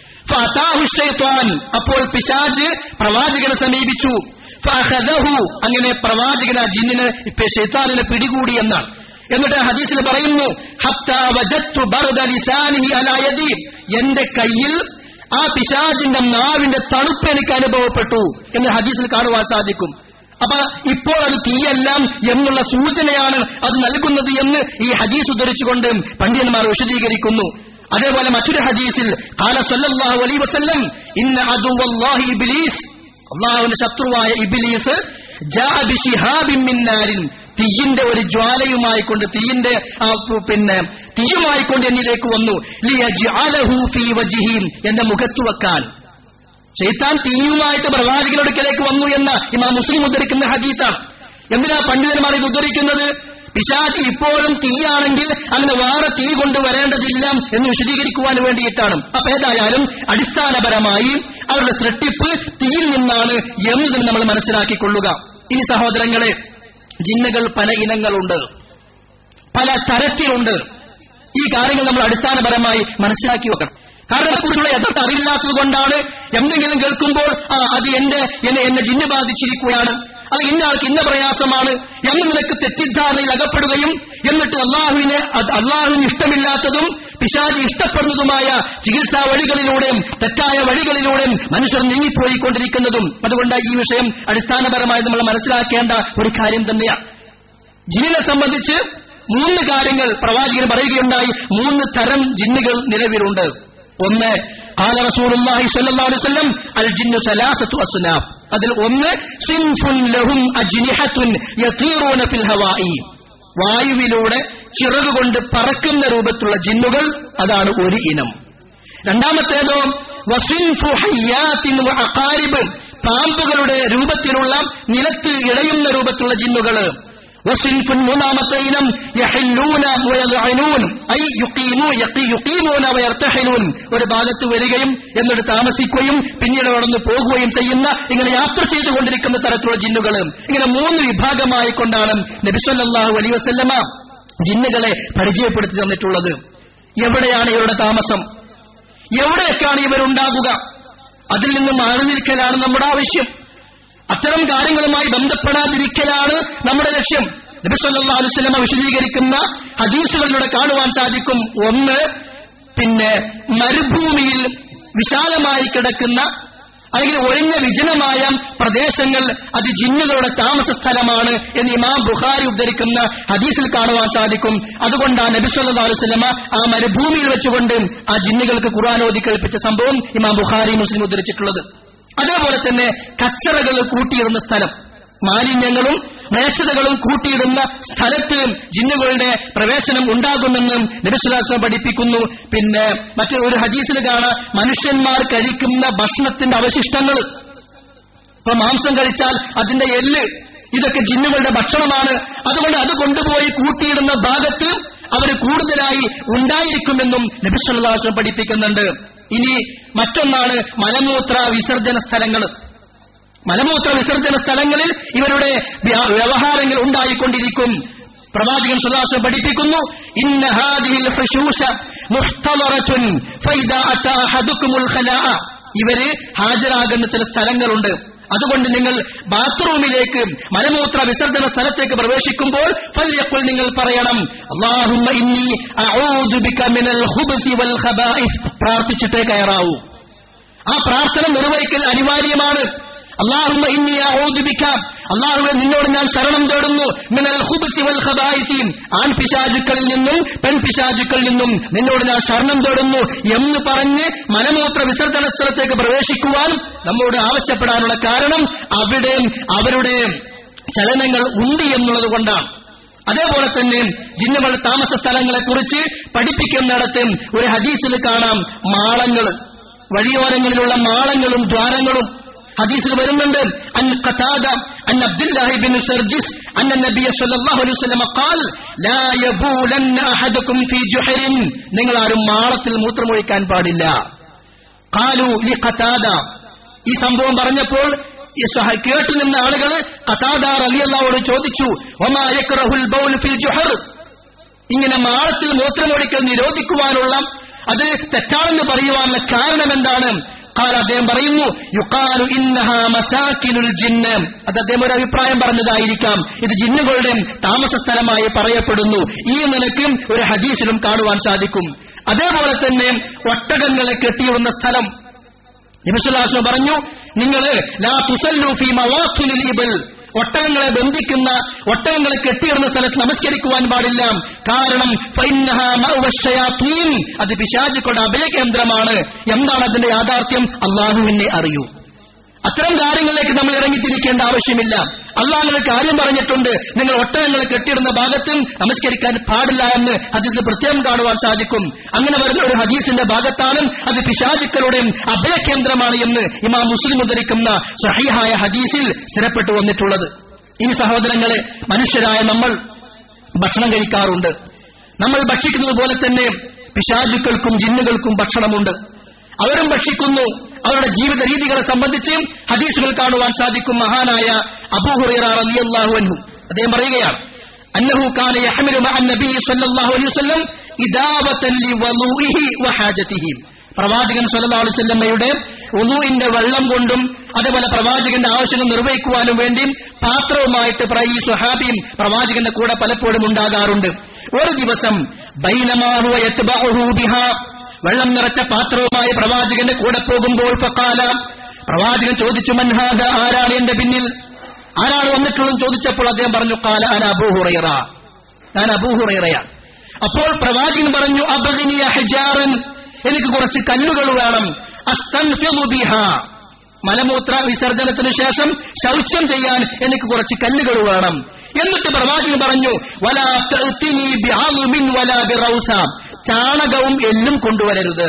A: ഫഅതാഹു ശൈത്വാൻ അപ്പോൾ പിശാച് പ്രവാചകനെ സമീപിച്ചു ഫഅഖദഹു അങ്ങനെ പ്രവാചകൻ ആ ജിന്നിനെ ഷൈത്താനിനെ പിടികൂടി എന്നാണ് എന്നിട്ട് ഹദീസിൽ പറയുന്നു ഹത്താ വജത്തു ബർദ ലിസാനിഹി അലാ യദി എന്റെ കയ്യിൽ ആ പിശാചിന്റെ നാവിന്റെ തണുപ്പ് എനിക്ക് അനുഭവപ്പെട്ടു എന്ന് ഹദീസിൽ കാണുവാൻ സാധിക്കും അപ്പൊ ഇപ്പോൾ അത് തീയെല്ലാം എന്നുള്ള സൂചനയാണ് അത് നൽകുന്നത് എന്ന് ഈ ഹദീസ് ഉദ്ധരിച്ചുകൊണ്ട് പണ്ഡിതന്മാർ വിശദീകരിക്കുന്നു അതേപോലെ മറ്റൊരു ഹദീസിൽ കാല സല്ലല്ലാഹു അലൈഹി വസല്ലം ഇന്ന അദുവല്ലാഹി ഇബ്ലീസ് അള്ളാഹുവിന്റെ ശത്രുവായ ഇബ്ലീസ് ജാഅ ബിശിഹാബിൻ മിൻ നാരിൻ തീയിന്റെ ഒരു ജ്വാലയുമായി കൊണ്ട് തീയിന്റെ ആ പു- പിന്നെ തീയുമായി കൊണ്ട് എന്നിലേക്ക് വന്നു ലിയജ്അലഹു ഫീ വജ്ഹിഹിം എന്റെ മുഖത്ത് വെക്കാൻ ഷെയ്ത്താൻ തീയുമായിട്ട് പ്രവാചകനടുക്കലേക്ക് വന്നു എന്ന ഇമാം മുസ്ലിം ഉദ്ധരിക്കുന്ന ഹദീസാണ് എന്തിനാ പണ്ഡിതന്മാർ ഇത് ഉദ്ധരിക്കുന്നത് പിശാചി ഇപ്പോഴും തീയാണെങ്കിൽ അങ്ങനെ വേറെ തീ കൊണ്ടുവരേണ്ടതില്ല എന്ന് വിശദീകരിക്കുവാൻ വേണ്ടിയിട്ടാണ് അപ്പൊ ഏതായാലും അടിസ്ഥാനപരമായി അവരുടെ സൃഷ്ടിപ്പ് തീയിൽ നിന്നാണ് എന്നതിന് നമ്മൾ മനസ്സിലാക്കിക്കൊള്ളുക ഇനി സഹോദരങ്ങളെ ജിന്നുകൾ പല ഇനങ്ങളുണ്ട് പല തരത്തിലുണ്ട് ഈ കാര്യങ്ങൾ നമ്മൾ അടിസ്ഥാനപരമായി മനസ്സിലാക്കി വെക്കണം കാരണം അതിനെക്കുറിച്ചുള്ള യഥാർത്ഥ അറിവില്ലാത്തത് കൊണ്ടാണ് എന്തെങ്കിലും കേൾക്കുമ്പോൾ ആ അത് എന്റെ എന്നെ എന്നെ ജിന്ന് ബാധിച്ചിരിക്കുകയാണ് അത് ഇന്ന ആൾക്ക് ഇന്ന പ്രയാസമാണ് എന്ന് നിനക്ക് തെറ്റിദ്ധാരണയിൽ അകപ്പെടുകയും എന്നിട്ട് അള്ളാഹുവിനെ അത് അള്ളാഹുവിന് ഇഷ്ടമില്ലാത്തതും പിശാചി ഇഷ്ടപ്പെടുന്നതുമായ ചികിത്സാ വഴികളിലൂടെയും തെറ്റായ വഴികളിലൂടെയും മനുഷ്യർ നീങ്ങിപ്പോയിക്കൊണ്ടിരിക്കുന്നതും അതുകൊണ്ട് ഈ വിഷയം അടിസ്ഥാനപരമായി നമ്മൾ മനസ്സിലാക്കേണ്ട ഒരു കാര്യം തന്നെയാണ് ജിന്നിനെ സംബന്ധിച്ച് മൂന്ന് കാര്യങ്ങൾ പ്രവാചകൻ പറയുകയുണ്ടായി മൂന്ന് തരം ജിന്നുകൾ നിലവിലുണ്ട് ഒന്ന് قال رسول الله صلى الله عليه وسلم الجن ثلاثه اصناف അതിൽ ഒന്ന് സിൻഫുൻ ലഹും അജ്നിഹത്തുൻ യതീറൂന ഫിൽ ഹവായി വായുവിലൂടെ ചിറകുകൊണ്ട് പറക്കുന്ന രൂപത്തിലുള്ള ജിന്നുകൾ അതാണ് ഒരു ഇനം രണ്ടാമത്തേതോ വസിൻഫു ഹയ്യാത്തിൻ വ അഖാരിബ് പാമ്പുകളുടെ രൂപത്തിലുള്ള നിലത്ത് ഇടയുന്ന രൂപത്തിലുള്ള ജിന്നുകള് വസിൻഫുൻ മൂന്നാമത്തെ ഇനം യഹില്ലൂന വയദ്അനൂൻ ഐ യുഖീമു യഖി യുഖീമൂന വയർതഹിലൂൻ ഒരു ഭാഗത്ത് വരികയും എന്നിട്ട് താമസിക്കുകയും പിന്നീട് അവിടെ നിന്ന് പോകുകയും ചെയ്യുന്ന ഇങ്ങനെ യാത്ര ചെയ്തുകൊണ്ടിരിക്കുന്ന തരത്തിലുള്ള ജിന്നുകൾ ഇങ്ങനെ മൂന്ന് വിഭാഗമായി കൊണ്ടാണ് നബി സല്ലല്ലാഹു അലൈഹി വസല്ലമ ജിന്നുകളെ പരിചയപ്പെടുത്തി തന്നിട്ടുള്ളത് എവിടെയാണ് ഇവരുടെ താമസം എവിടെയൊക്കെയാണ് ഇവരുണ്ടാകുക അതിൽ നിന്ന് മാറി നിൽക്കലാണ് നമ്മുടെ ആവശ്യം അത്തരം കാര്യങ്ങളുമായി ബന്ധപ്പെടാതിരിക്കലാണ് നമ്മുടെ ലക്ഷ്യം നബി സല്ലല്ലാഹു അലൈഹി വസല്ലമ വിശദീകരിക്കുന്ന ഹദീസുകളിലൂടെ കാണുവാൻ സാധിക്കും ഒന്ന് പിന്നെ മരുഭൂമിയിൽ വിശാലമായി കിടക്കുന്ന അല്ലെങ്കിൽ ഒഴിഞ്ഞ വിജനമായ പ്രദേശങ്ങൾ അത് ജിന്നുകളുടെ താമസ സ്ഥലമാണ് എന്ന് ഇമാം ബുഖാരി ഉദ്ധരിക്കുന്ന ഹദീസിൽ കാണുവാൻ സാധിക്കും അതുകൊണ്ടാണ് നബി സല്ലല്ലാഹു അലൈഹി വസല്ലമ ആ മരുഭൂമിയിൽ വെച്ചുകൊണ്ട് ആ ജിന്നുകൾക്ക് ഖുർആൻ ഓതി കേൾപ്പിച്ച സംഭവം ഇമാം ബുഖാരി മുസ്ലിം ഉദ്ധരിച്ചിട്ടുള്ളത് അതേപോലെ തന്നെ കച്ചറകൾ കൂട്ടിയിടുന്ന സ്ഥലം മാലിന്യങ്ങളും മ്ലേച്ഛതകളും കൂട്ടിയിടുന്ന സ്ഥലത്ത് ജിന്നുകളുടെ പ്രവേശനം ഉണ്ടാകുമെന്ന് നബിസുലാസം പഠിപ്പിക്കുന്നു പിന്നെ മറ്റൊരു ഹദീസിൽ കാണാം മനുഷ്യന്മാർ കഴിക്കുന്ന ഭക്ഷണത്തിന്റെ അവശിഷ്ടങ്ങൾ ഇപ്പൊ മാംസം കഴിച്ചാൽ അതിന്റെ എല്ല് ഇതൊക്കെ ജിന്നുകളുടെ ഭക്ഷണമാണ് അതുകൊണ്ട് അത് കൊണ്ടുപോയി കൂട്ടിയിടുന്ന ഭാഗത്ത് അവർ കൂടുതലായി ഉണ്ടായിരിക്കുമെന്നും നബിസ്വല്ലാസം പഠിപ്പിക്കുന്നുണ്ട് ഇനി മറ്റൊന്നാണ് മലമൂത്ര വിസർജന സ്ഥലങ്ങൾ മലമൂത്ര വിസർജന സ്ഥലങ്ങളിൽ ഇവരുടെ വ്യ- വ്യവഹാരങ്ങൾ ഉണ്ടായിക്കൊണ്ടിരിക്കും പ്രവാചകൻ സുദാസം പഠിപ്പിക്കുന്നു ഇന്ന ഹാദിഹിൽ ഹുശൂശ മുഖ്തലറത്തുൻ ഫൈദാ അതാ അഹദുക്കുമുൽ ഖലാഅ ഇവര് ഹാജരാകുന്ന ചില സ്ഥലങ്ങളുണ്ട് അതുകൊണ്ട് നിങ്ങൾ ബാത്റൂമിലേക്ക് മലമൂത്ര വിസർജന സ്ഥലത്തേക്ക് പ്രവേശിക്കുമ്പോൾ ഫല്യക്കുൽ നിങ്ങൾ പറയണം അല്ലാഹുമ്മ ഇന്നി അഊദു ബിക മിനൽ ഖുബ്സി വൽ ഖബായിസ് പ്രാർത്ഥിച്ചിട്ടേ കയറാവൂ ആ പ്രാർത്ഥന നിർവഹിക്കൽ അനിവാര്യമാണ് അള്ളാഹുമ്മ ഇന്നി അഊദു ബിക അള്ളാഹുവെ നിന്നോട് ഞാൻ ശരണം തേടുന്നു മിനൽ ഖുബ്സി വൽ ഖബായിസിൻ ആൺ പിശാചുക്കളിൽ നിന്നും പെൺ പിശാചുക്കളിൽ നിന്നും നിന്നോട് ഞാൻ ശരണം തേടുന്നു എന്ന് പറഞ്ഞ് മലമൂത്ര വിസർജന സ്ഥലത്തേക്ക് പ്രവേശിക്കുവാൻ നമ്മോട് ആവശ്യപ്പെടാനുള്ള കാരണം അവിടെ അവരുടെ ചലനങ്ങൾ ഉണ്ട് എന്നുള്ളത് കൊണ്ടാണ് അതേപോലെ തന്നെ ജിന്നുകൾ താമസ സ്ഥലങ്ങളെ കുറിച്ച് പഠിപ്പിക്കുന്നിടത്ത് ഒരു ഹദീസിൽ കാണാം മാളങ്ങൾ വഴിയോരങ്ങളിലുള്ള മാളങ്ങളും ദ്വാരങ്ങളും ഹദീസിൽ വരുന്നുണ്ട് അൻ ഖതാദ അൻ അബ്ദുല്ലാഹി ബിൻ സർജിസ് അന്ന നബിയ സല്ലല്ലാഹു അലൈഹി വസല്ലം ഖാൽ ലാ യബൂലന്ന അഹദുക്കും ഫീ ജുഹരിൻ നിങ്ങൾ ആരും മാളത്തിൽ മൂത്രമൊഴിക്കാൻ പാടില്ല ഖാലു ലി ഖതാദ ഈ സംഭവം പറഞ്ഞപ്പോൾ ഈ സഹ- കേട്ടു നിന്ന ആളുകൾ ഖതാദ റളിയല്ലാഹുവോട് ചോദിച്ചു വമാ യക്റഹുൽ ബൗൽ ഫിൽ ജുഹർ ഇങ്ങനെ മാളത്തിൽ മൂത്രമൊഴിക്കൽ നിരോധിക്കുവാനുള്ള അത് തെറ്റാണെന്ന് പറയുവാനുള്ള കാരണം എന്താണ് കാൽ അദ്ദേഹം പറയുന്നു യുക്കാലു ഇന്നഹ മസാക്കിനുൽ ജിന്ന് അത് അദ്ദേഹം ഒരു അഭിപ്രായം പറഞ്ഞതായിരിക്കാം ഇത് ജിന്നുകളുടെ താമസ സ്ഥലമായി പറയപ്പെടുന്നു ഈ നിലയ്ക്ക് ഒരു ഹദീസിലും കാണുവാൻ സാധിക്കും അതേപോലെ തന്നെ ഒട്ടകങ്ങളെ കെട്ടിയിടുന്ന സ്ഥലം നബിസുല്ലാസ്മ പറഞ്ഞു നിങ്ങൾ ലാ തുസല്ലു ഫി മവാഖിനിൽ ഇബൽ ഒട്ടകങ്ങളെ ബന്ധിക്കുന്ന ഒട്ടകങ്ങളെ കെട്ടിയിടുന്ന സ്ഥലത്ത് നമസ്കരിക്കുവാൻ പാടില്ല കാരണം ഫൈന്നഹാ മഅ്വ ശയാത്തീൻ. അത് പിശാചുക്കളുടെ അഭയകേന്ദ്രമാണ് എന്താണ് അതിന്റെ യാഥാർത്ഥ്യം അള്ളാഹുവിനെ അറിയൂ അത്തരം കാര്യങ്ങളിലേക്ക് നമ്മൾ ഇറങ്ങിത്തിരിക്കേണ്ട ആവശ്യമില്ല അള്ളാഹുങ്ങൾ കാര്യം പറഞ്ഞിട്ടുണ്ട് നിങ്ങൾ ഒട്ടകങ്ങളെ കെട്ടിയിടുന്ന ഭാഗത്തും നമസ്കരിക്കാൻ പാടില്ല എന്ന് ഹദീസിൽ പ്രത്യേകം കാണുവാൻ സാധിക്കും അങ്ങനെ വരുന്ന ഒരു ഹദീസിന്റെ ഭാഗത്താണ് അത് പിശാചുക്കളുടെ അഭയകേന്ദ്രമാണ് എന്ന് ഇമാം മുസ്ലിം ഉദ്ധരിക്കുന്ന സഹിഹായ ഹദീസിൽ സ്ഥിരപ്പെട്ടു വന്നിട്ടുള്ളത് ഇനി സഹോദരങ്ങളെ മനുഷ്യരായ നമ്മൾ ഭക്ഷണം കഴിക്കാറുണ്ട് നമ്മൾ ഭക്ഷിക്കുന്നത് പോലെ തന്നെ പിശാചുക്കൾക്കും ജിന്നുകൾക്കും ഭക്ഷണമുണ്ട് അവരും ഭക്ഷിക്കുന്നു അവരുടെ ജീവിത രീതികളെ സംബന്ധിച്ച് ഹദീസുകൾ കാണുവാൻ സാധിക്കും മഹാനായ അബൂഹുറൈറ റളിയല്ലാഹു അൻഹു അദ്ദേഹം പറയുകയാണ് അന്നഹു കാന യഹ്മിലു മഅ നബി സ്വല്ലല്ലാഹു അലൈഹി വസല്ലം ഇദാവതൻ ലിവളൂഇഹി വഹാജതിഹി പ്രവാചകൻ സല്ലല്ലാഹു അലൈഹി വസല്ലമയുടെ ഉളൂഇന്റെ വെള്ളം കൊണ്ടും അതേപോലെ പ്രവാചകന്റെ ആവശ്യങ്ങൾ നിർവഹിക്കുവാനും വേണ്ടി പാത്രവുമായിട്ട് പ്ര- ഈ സ്വഹാബിയും പ്രവാചകന്റെ കൂടെ പലപ്പോഴും ഉണ്ടാകാറുണ്ട് ഒരു ദിവസം ബൈനമാഹു യത്ബഉഹു ബിഹാ വെള്ളം നിറച്ച പാത്രവുമായി പ്രവാചകന്റെ കൂടെ പോകുമ്പോൾ ഫക്കാല പ്രവാചകൻ ചോദിച്ചു മൻഹാദ ആരാണ് എന്റെ പിന്നിൽ ആരാണ് വന്നിട്ടുള്ളതെന്ന് ചോദിച്ചപ്പോൾ അദ്ദേഹം പറഞ്ഞു കാല അന അബൂഹുറൈറ ഞാൻ അബൂഹുറൈറയാണ് അപ്പോൾ പ്രവാചകൻ പറഞ്ഞു അബദിനിയ ഹജാറൻ എനിക്ക് കുറച്ച് കല്ലുകൾ വേണം അസ്തൻഫിദു ബിഹാ മലമൂത്ര വിസർജനത്തിന് ശേഷം ശൗചം ചെയ്യാൻ എനിക്ക് കുറച്ച് കല്ലുകൾ വേണം എന്നിട്ട് പ്രവാചകൻ പറഞ്ഞു വലാ തഅ്തിനി ബിഅളുമിൻ വലാ ബിറൗസ ചാണകവും എല്ലും കൊണ്ടുവരരുത്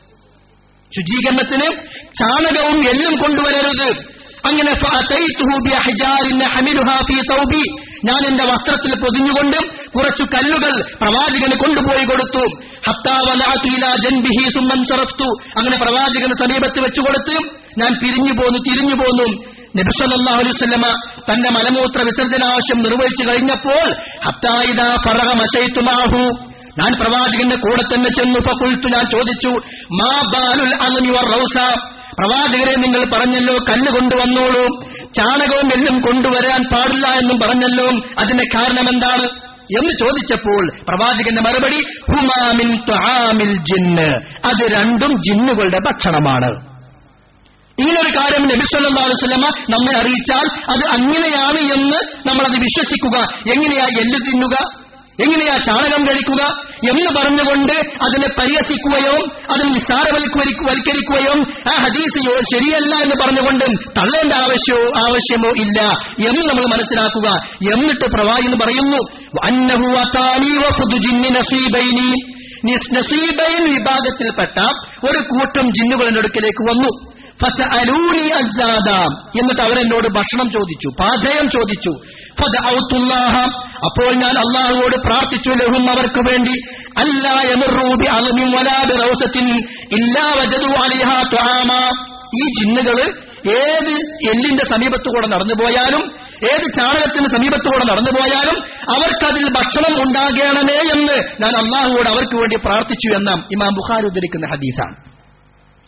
A: ശുചീകരണത്തിന് ചാണകവും എല്ലും കൊണ്ടുവരരുത് അങ്ങനെ ഫഅതൈതുഹു ബിഅഹ്ജാരിൻ ഹമിലുഹാ ഫീ സൗബി ഞാൻ എന്റെ വസ്ത്രത്തിൽ പൊതിഞ്ഞുകൊണ്ട് കുറച്ചു കല്ലുകൾ പ്രവാചകന് കൊണ്ടുപോയി കൊടുത്തു ഹത്താ വലഅതു ഇലാ ജൻബിഹി സുമ്മൻ സറഫ്തു അങ്ങനെ പ്രവാചകന് സമീപത്ത് വെച്ചു കൊടുത്ത് ഞാൻ പിരിഞ്ഞു പോന്നു തിരിഞ്ഞു പോന്നു നബി സല്ലല്ലാഹു അലൈഹി വസല്ലമ തന്റെ മലമൂത്ര വിസർജനാവശ്യം നിർവഹിച്ചു കഴിഞ്ഞപ്പോൾ ഹത്താ ഇദാ ഫറഹ മശൈതു മാഹു ഞാൻ പ്രവാചകന്റെ കൂടെ തന്നെ ചെന്നു ഫക്കുൽത്തു ഞാൻ ചോദിച്ചു മാ ബാലുൽ അഗ്നി വർ റൗസ പ്രവാചകരെ നിങ്ങൾ പറഞ്ഞല്ലോ കല്ല് കൊണ്ടുവന്നോളൂ ചാണകവും എല്ലും കൊണ്ടുവരാൻ പാടില്ല എന്നും പറഞ്ഞല്ലോ അതിന്റെ കാരണം എന്താണ് എന്ന് ചോദിച്ചപ്പോൾ പ്രവാചകന്റെ മറുപടി ഹുമാമിൻ ത്വആമിൽ ജിന്ന് അത് രണ്ടും ജിന്നുകളുടെ ഭക്ഷണമാണ് ഇങ്ങനൊരു കാര്യം നബി സല്ലല്ലാഹു അലൈഹി വസല്ലമ നമ്മെ അറിയിച്ചാൽ അത് അങ്ങനെയാണ് എന്ന് നമ്മൾ അത് വിശ്വസിക്കുക എങ്ങനെയാ എല്ല് തിന്നുക എങ്ങനെയാ ചാണകം കഴിക്കുക എന്ന് പറഞ്ഞുകൊണ്ട് അതിനെ പരിഹസിക്കുകയോ അതിനെ നിസ്സാരവൽക്കരിക്കു വൽക്കരിക്കുകയോ ആ ഹദീസ് യോ- ശരിയല്ല എന്ന് പറഞ്ഞുകൊണ്ട് തള്ളേണ്ട ആവശ്യമോ ആവശ്യമോ ഇല്ല എന്ന് നമ്മൾ മനസ്സിലാക്കുക എന്നിട്ട് പ്രവാചകൻ പറയുന്നു അന്നഹു അതാനി വഫുദു ജിന്നി നസീബൈനി നിസ്- നസീബൈൻ വിഭാഗത്തിൽപ്പെട്ട ഒരു കൂട്ടം ജിന്നുകളുടെ അടുക്കിലേക്ക് വന്നു ഫസഅലൂനി അസ്സാദ എന്നിട്ട് അവരെന്നോട് ഭക്ഷണം ചോദിച്ചു പാഥേയം ചോദിച്ചു ഫദഅഉത്തുല്ലാഹ അപ്പോൾ ഞാൻ അള്ളാഹുവോട് പ്രാർത്ഥിച്ചു ലഹും അവർക്ക് വേണ്ടി അല്ലാ യമറൂ ബിഅളമിൻ വലാ ബിറൗസത്തിൻ ഇല്ലാ വജദു അലൈഹാ തുആമ ഈ ജിന്നുകള് ഏത് എല്ലിന്റെ സമീപത്തുകൂടെ നടന്നു പോയാലും ഏത് ചാണകത്തിന് സമീപത്തുകൂടെ നടന്നു പോയാലും അവർക്കതിൽ ഭക്ഷണം ഉണ്ടാകണമേ എന്ന് ഞാൻ അള്ളാഹുവോട് അവർക്ക് വേണ്ടി പ്രാർത്ഥിച്ചു എന്ന ഇമാം ബുഖാരി ഉദ്ധരിക്കുന്ന ഹദീസാണ്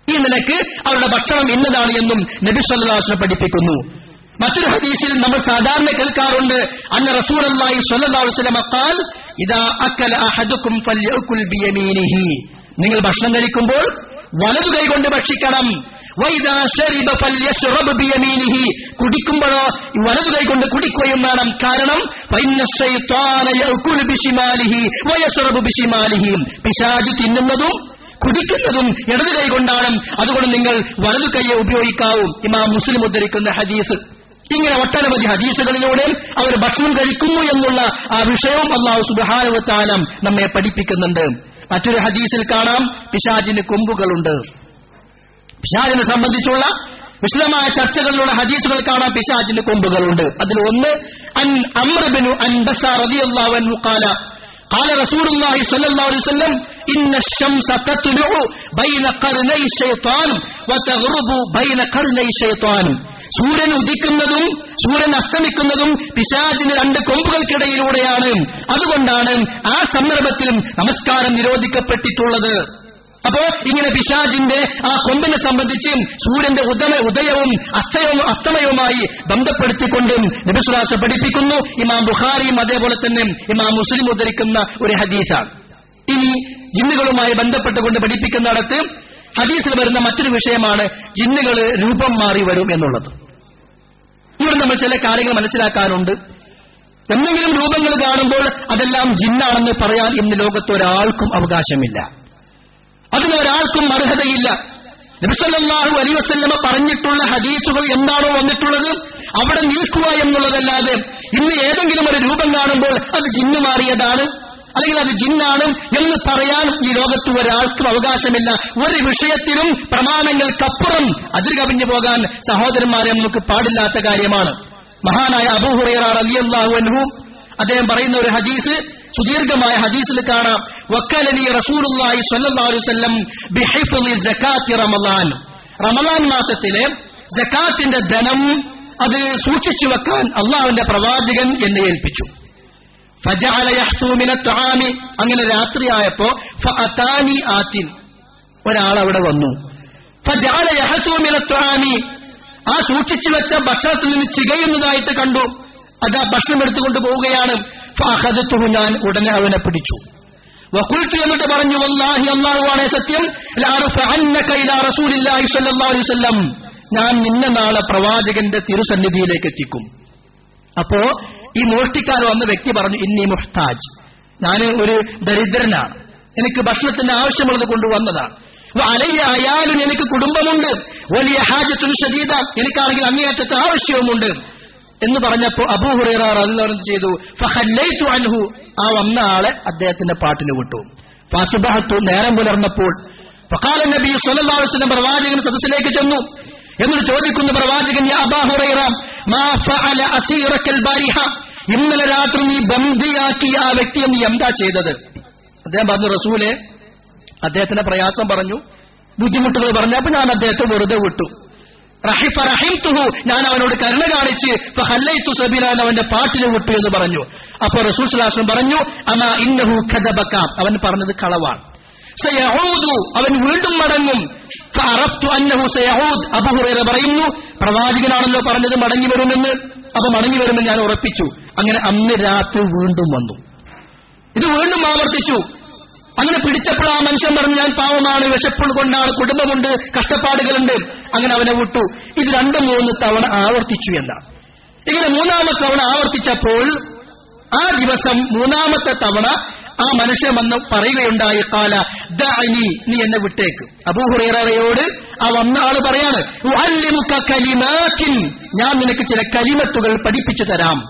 A: ഈ നിലക്ക് അവരുടെ ഭക്ഷണം ഇന്നതാണ് എന്നും നബി സല്ലാസ്ലം പഠിപ്പിക്കുന്നു മറ്റൊരു ഹദീസിൽ നമ്മൾ സാധാരണ കേൾക്കാറുണ്ട് അന്ന റസൂൽ അള്ളാഹി സ്വല്ലല്ലാഹു അലൈഹി വസല്ലം ഖാൽ ഇദാ അക്കല അഹദുക്കും ഫല്യഅകുൽ ബിയമീനിഹി നിങ്ങൾ ഭക്ഷണം കഴിക്കുമ്പോൾ വലതു കൈകൊണ്ട് ഭക്ഷിക്കണം വൈദാ ശരിബ ഫല്യശ്റബ് ബിയമീനിഹി കുടിക്കുമ്പോഴോ വലതു കൈകൊണ്ട് കുടിക്കുകയും വേണം കാരണം ഫഇന്ന ശൈത്വാന യഅകുൽ ബിശിമാലിഹി വയശ്റബു ബിശിമാലിഹി പിശാച് തിന്നുന്നതും കുടിക്കുന്നതും ഇടതു കൈ കൊണ്ടാണ് അതുകൊണ്ട് നിങ്ങൾ വലതു കൈയെ ഉപയോഗിക്കാവൂ ഇമാം മുസ്ലിം ഉദ്ധരിക്കുന്ന ഹദീസ് ഇങ്ങനെ ഒട്ടനവധി ഹദീസുകളിലൂടെ അവർ ഭക്ഷണം കഴിക്കുന്നു എന്നുള്ള ആ വിഷയവും അള്ളാഹു സുബാനുവത്താലം നമ്മെ പഠിപ്പിക്കുന്നുണ്ട് മറ്റൊരു ഹദീസിൽ കാണാം പിശാചിന് കൊമ്പുകളുണ്ട് പിശാചിനെ സംബന്ധിച്ചുള്ള വിശദമായ ചർച്ചകളിലുള്ള ഹദീസുകൾ കാണാം പിശാചിന് കൊമ്പുകളുണ്ട് അതിൽ ഒന്ന് അൻ അമ്രബിനു അൻ ബസാർ റളിയല്ലാഹു അൻഹു ഖാല قال رسول الله صلى الله عليه وسلم إن الشمس تطلع بين قرني الشيطان وتغرب بين قرني الشيطان സൂര്യൻ ഉദിക്കുന്നതും സൂര്യൻ അസ്തമിക്കുന്നതും പിശാചിന് രണ്ട് കൊമ്പുകൾക്കിടയിലൂടെയാണ് അതുകൊണ്ടാണ് ആ സന്ദർഭത്തിലും നമസ്കാരം നിരോധിക്കപ്പെട്ടിട്ടുള്ളത് അപ്പോ ഇങ്ങനെ പിശാജിന്റെ ആ കൊമ്പിനെ സംബന്ധിച്ച് സൂര്യന്റെ ഉദമ ഉദയവും അസ്തയവും അസ്തമയവുമായി ബന്ധപ്പെടുത്തിക്കൊണ്ടും നബിസുലാസ പഠിപ്പിക്കുന്നു ഇമാം ബുഖാരിയും അതേപോലെ തന്നെ ഇമാം മുസ്ലിം ഉദ്ധരിക്കുന്ന ഒരു ഹദീസാണ് ഇനി ജിന്നുകളുമായി ബന്ധപ്പെട്ടുകൊണ്ട് പഠിപ്പിക്കുന്നിടത്ത് ഹദീസിൽ വരുന്ന മറ്റൊരു വിഷയമാണ് ജിന്നുകൾ രൂപം മാറി വരും എന്നുള്ളത് ഇവിടെ നമ്മൾ ചില കാര്യങ്ങൾ മനസ്സിലാക്കാനുണ്ട് എന്തെങ്കിലും രൂപങ്ങൾ കാണുമ്പോൾ അതെല്ലാം ജിന്നാണെന്ന് പറയാൻ ഇന്ന് ലോകത്ത് ഒരാൾക്കും അവകാശമില്ല അതിന് ഒരാൾക്കും അർഹതയില്ല നബിസല്ലാഹു അലി വസ്ല്ലമ പറഞ്ഞിട്ടുള്ള ഹദീസുകൾ എന്താണോ വന്നിട്ടുള്ളത് അവിടെ നിൽക്കുക എന്നുള്ളതല്ലാതെ ഇന്ന് ഏതെങ്കിലും ഒരു രൂപം കാണുമ്പോൾ അത് ജിന്നു മാറിയതാണ് അല്ലെങ്കിൽ അത് ജിന്നാണ് എന്ന് പറയാൻ ഈ ലോകത്ത് ഒരാൾക്കും അവകാശമില്ല ഒരു വിഷയത്തിലും പ്രമാണങ്ങൾക്കപ്പുറം അതിർ കവിഞ്ഞു പോകാൻ സഹോദരന്മാരെ നമുക്ക് പാടില്ലാത്ത കാര്യമാണ് മഹാനായ അബൂഹുറൈറ റളിയല്ലാഹു അൻഹു അദ്ദേഹം പറയുന്ന ഒരു ഹദീസ് സുദീർഘമായ ഹദീസിൽ കാണാം വക്കലനി റസൂലുള്ളാഹി സ്വല്ലല്ലാഹു അലൈഹി വസല്ലം ബിഹിഫ്ളി സകാത്തി റമളാൻ റമളാൻ മാസത്തിലെ സകാത്തിന്റെ ധനം അത് സൂക്ഷിച്ചു വെക്കാൻ അള്ളാഹുവിന്റെ പ്രവാചകൻ എന്നെ ഏൽപ്പിച്ചു ഫജഅല യഹ്സു മിന തുആമി അങ്ങനെ രാത്രിയായപ്പോ ഫഅതാനി ആത്തിൻ ഒരാൾ അവിടെ വന്നു ഫജഅല യഹ്സു മിന തുആമി ആ സൂക്ഷിച്ചു വെച്ച ഭക്ഷണത്തിൽ നിന്ന് ചികയുന്നതായിട്ട് കണ്ടു അത് ആ ഭക്ഷണം എടുത്തുകൊണ്ട് പോവുകയാണ് ഫഅഖദത്തുഹു ഞാൻ ഉടനെ അവനെ പിടിച്ചു വഖുൽതു എന്നിട്ട് പറഞ്ഞു വല്ലാഹി അല്ലാഹുവാണ് സത്യം ലഅർഫഅന്നക ഇലാ റസൂലില്ലാഹി സ്വല്ലല്ലാഹു അലൈഹി വസല്ലം ഞാൻ നിന്നെ നാളെ പ്രവാചകന്റെ തിരുസന്നിധിയിലേക്ക് എത്തിക്കും അപ്പോ ഈ മോഷ്ടിക്കാൻ വന്ന വ്യക്തി പറഞ്ഞു ഇന്നി മുഹ്താജ് ഞാൻ ഒരു ദരിദ്രനാണ് എനിക്ക് ഭക്ഷണത്തിന്റെ ആവശ്യമുള്ളത് കൊണ്ടുവന്നതാണ് അലയ്യ അയാലും എനിക്ക് കുടുംബമുണ്ട് വലിയ ഹാജത്തുൻ ഷദീദ എനിക്കാണെങ്കിൽ അങ്ങേയറ്റത്തെ ആവശ്യവുമുണ്ട് എന്ന് പറഞ്ഞപ്പോ അബൂഹുറേറ അത് ചെയ്തു ഫഹല്ലൈതു അൻഹു ആ വന്ന ആളെ അദ്ദേഹത്തിന്റെ പാട്ടിന് വിട്ടു ഫാസുബഹത്തു നേരം പുലർന്നപ്പോൾ ഫഖാല നബി സല്ലല്ലാഹു അലൈഹി വസല്ലം പ്രവാചകൻ സദസ്സിലേക്ക് ചെന്നു എന്നിട്ട് ചോദിക്കുന്നു പ്രവാചകൻ യാ അബൂഹുറൈറ മാ ഫഅല അസീറക്കൽ ബാരിഹ ഇന്നലെ രാത്രി നീ ബന്ദിയാക്കിയ ആ വ്യക്തിയെ നീ എന്താ ചെയ്തത് അദ്ദേഹം പറഞ്ഞു റസൂലെ അദ്ദേഹത്തിന്റെ പ്രയാസം പറഞ്ഞു ബുദ്ധിമുട്ടുകൾ പറഞ്ഞു അപ്പൊ ഞാൻ അദ്ദേഹത്തെ വെറുതെ വിട്ടു റഹിഫ റഹിംതുഹു ഞാൻ അവനോട് കരുണ കാണിച്ച് ഫഹല്ലൈതു സബീലാൻ അവന്റെ പാട്ടിന് വിട്ടു എന്ന് പറഞ്ഞു അപ്പോൾ റസൂൽ സലാസം പറഞ്ഞു അമ ഇന്നഹു ഖദബക അവൻ പറഞ്ഞത് കളവാണ് സയഊദു അവൻ വീണ്ടും മടങ്ങും ഫഅറഫ്തു അന്നഹു സയഊദ് അബൂ ഹുറൈറ പറയുന്നു പ്രവാചകനാണല്ലോ പറഞ്ഞത് മടങ്ങി വരുമെന്ന് അപ്പൊ മടങ്ങി വരുമെന്ന് ഞാൻ ഉറപ്പിച്ചു അങ്ങനെ അന്ന് രാത്രി വീണ്ടും വന്നു ഇത് വീണ്ടും ആവർത്തിച്ചു അങ്ങനെ പിടിച്ചപ്പോൾ ആ മനുഷ്യൻ പറഞ്ഞു ഞാൻ പാവമാണ് വിശപ്പുൾ കൊണ്ടാണ് കുടുംബമുണ്ട് കഷ്ടപ്പാടുകളുണ്ട് അങ്ങനെ അവനെ വിട്ടു ഇത് രണ്ട് മൂന്ന് തവണ ആവർത്തിച്ചു എന്നാണ് ഇങ്ങനെ മൂന്നാമത്തെ തവണ ആവർത്തിച്ചപ്പോൾ ആ ദിവസം മൂന്നാമത്തെ തവണ ആ മനുഷ്യൻ വന്ന് പറയുകയുണ്ടായി കാല ദഅനി നീ എന്നെ വിട്ടേക്ക് അബൂഹുറയോട് ആ വന്ന ആള് പറയാണ് ഉഅല്ലിമുക കലിമാത്തിൻ ഞാൻ നിനക്ക് ചില കലിമത്തുകൾ പഠിപ്പിച്ചു തരാം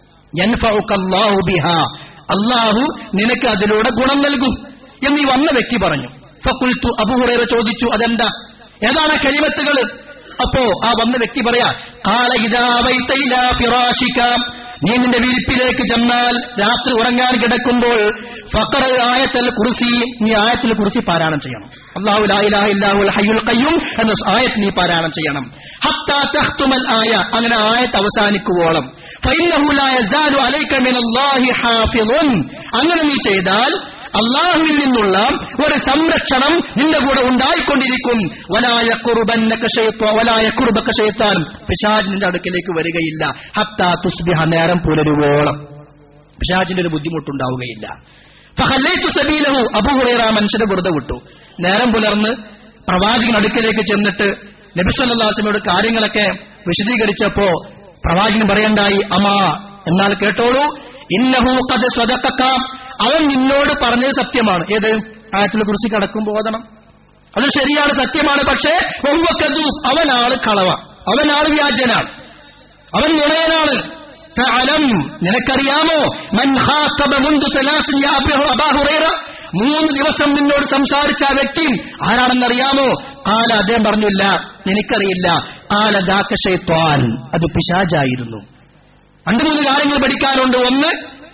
A: യൻഫഉക അല്ലാഹു ബിഹാ അള്ളാഹു നിനക്ക് അതിലൂടെ ഗുണം നൽകും എന്ന് ഈ വന്ന വ്യക്തി പറഞ്ഞു ഫക്കുൽത്തു അബൂഹുറേറ ചോദിച്ചു അതെന്താ ഏതാണ് കലിമത്തുകൾ അപ്പോ ആ വന്ന വ്യക്തി പറയാ കാല ഇതാവൈത്തൈല ഫിറാഷിക നീ നിന്റെ വിരിപ്പിലേക്ക് ചെന്നാൽ രാത്രി ഉറങ്ങാൻ കിടക്കുമ്പോൾ ഫക്കർ ആയത്തൽ കുറിസി നീ ആയത്തിൽ കുറിച്ച് പാരായണം ചെയ്യണം അള്ളാഹു ലാഹുൽ ഹയ്യുൽ ഖയ്യൂം എന്ന ആയത്ത് നീ പാരായണം ചെയ്യണം ഹത്താ തഖ്തുമൽ ആയ അങ്ങനെ ആയത്ത് അവസാനിക്കുവോളം ഫൈന്നഹു ലാ യസാലു അലൈക മിനല്ലാഹി ഹാഫിളുൻ അങ്ങനെ നീ ചെയ്താൽ അള്ളാഹുവിൽ നിന്നുള്ള ഒരു സംരക്ഷണം നിന്റെ കൂടെ ഉണ്ടായിക്കൊണ്ടിരിക്കും വലായ കുറുബന്നക ശൈത്വാ വലായ കുറുബക്ക ശൈത്താൻ പിശാജ് നിന്റെ അടുക്കിലേക്ക് വരികയില്ല ഹത്താ തുസ്ബിഹ നേരം പുലരുവോളം പിശാജിന്റെ ഒരു ബുദ്ധിമുട്ടുണ്ടാവുകയില്ല ഫഹല്ലൈതു സബീലഹു അബൂഹുറൈറ മനുഷ്യനെ വെറുതെ വിട്ടു നേരം പുലർന്ന് പ്രവാചകൻ അടുക്കലേക്ക് ചെന്നിട്ട് നബി സല്ലാസ്മയോട് കാര്യങ്ങളൊക്കെ വിശദീകരിച്ചപ്പോ പ്രവാചകൻ പറയണ്ടായി അമാ എന്നാൽ കേട്ടോളൂ ഇന്നഹു കത് സ്വതക്ക അവൻ നിന്നോട് പറഞ്ഞത് സത്യമാണ് ഏത് ആയത്തിനെ കുറിച്ച് കടക്കും ബോധനം അത് ശരിയാണ് സത്യമാണ് പക്ഷേ ഒവ്വക്കതു അവനാള് കളവ അവനാള് വ്യാജനാണ് അവൻ നുണയനാണ് തഅലം നിനക്കറിയാമോ മൻ ഖാതബ മുൻദു തലാസിൻ യാ അബൂ അബാ ഹുറൈറ മൂന്ന് ദിവസം നിന്നോട് സംസാരിച്ച ആ വ്യക്തി ആരാണെന്നറിയാമോ ആല അദ്ദേഹം പറഞ്ഞില്ല എനിക്കറിയില്ല ആല ദാക്ക ഷൈത്വാൻ അത് പിശാജായിരുന്നു രണ്ട് മൂന്ന് കാര്യങ്ങൾ പഠിക്കാനുണ്ട് ഒന്ന്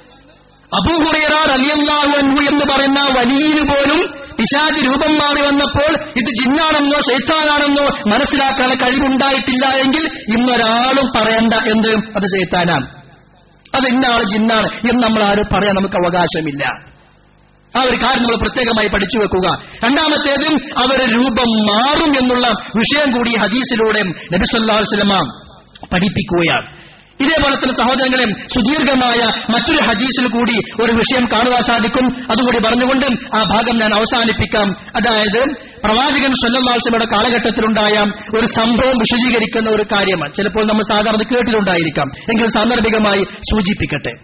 A: അബൂഹുറൈറ റളിയല്ലാഹു അൻഹു എന്ന് പറയുന്ന വലിയന് പോലും പിശാജ് രൂപം മാറി വന്നപ്പോൾ ഇത് ജിന്നാണെന്നോ ശൈത്താനാണെന്നോ മനസ്സിലാക്കാൻ കഴിവുണ്ടായിട്ടില്ല എങ്കിൽ ഇന്നൊരാളും പറയണ്ട എന്ത് അത് ശൈത്താനാണ് അത് ഇന്ന ആള് ജിന്നാണ് എന്ന് നമ്മൾ ആരും പറയാൻ നമുക്ക് അവകാശമില്ല ആ ഒരു കാര്യം നമ്മൾ പ്രത്യേകമായി പഠിച്ചു വെക്കുക രണ്ടാമത്തേതും അവരുടെ രൂപം മാറും എന്നുള്ള വിഷയം കൂടി ഈ ഹദീസിലൂടെ നബി സല്ലല്ലാഹു അലൈഹി വസല്ലമ പഠിപ്പിക്കുകയാണ് ഇതേപോലെ തന്നെ സഹോദരങ്ങളെ സുദീർഘമായ മറ്റൊരു ഹദീസിൽ കൂടി ഒരു വിഷയം കാണുവാൻ സാധിക്കും അതുകൂടി പറഞ്ഞുകൊണ്ട് ആ ഭാഗം ഞാൻ അവസാനിപ്പിക്കാം അതായത് പ്രവാചകൻ സല്ലാസ്ലമയുടെ കാലഘട്ടത്തിലുണ്ടായ ഒരു സംഭവം വിശദീകരിക്കുന്ന ഒരു കാര്യമാണ് ചിലപ്പോൾ നമ്മൾ സാധാരണ കേട്ടിട്ടുണ്ടായിരിക്കാം എങ്കിൽ സാന്ദർഭികമായി സൂചിപ്പിക്കട്ടെ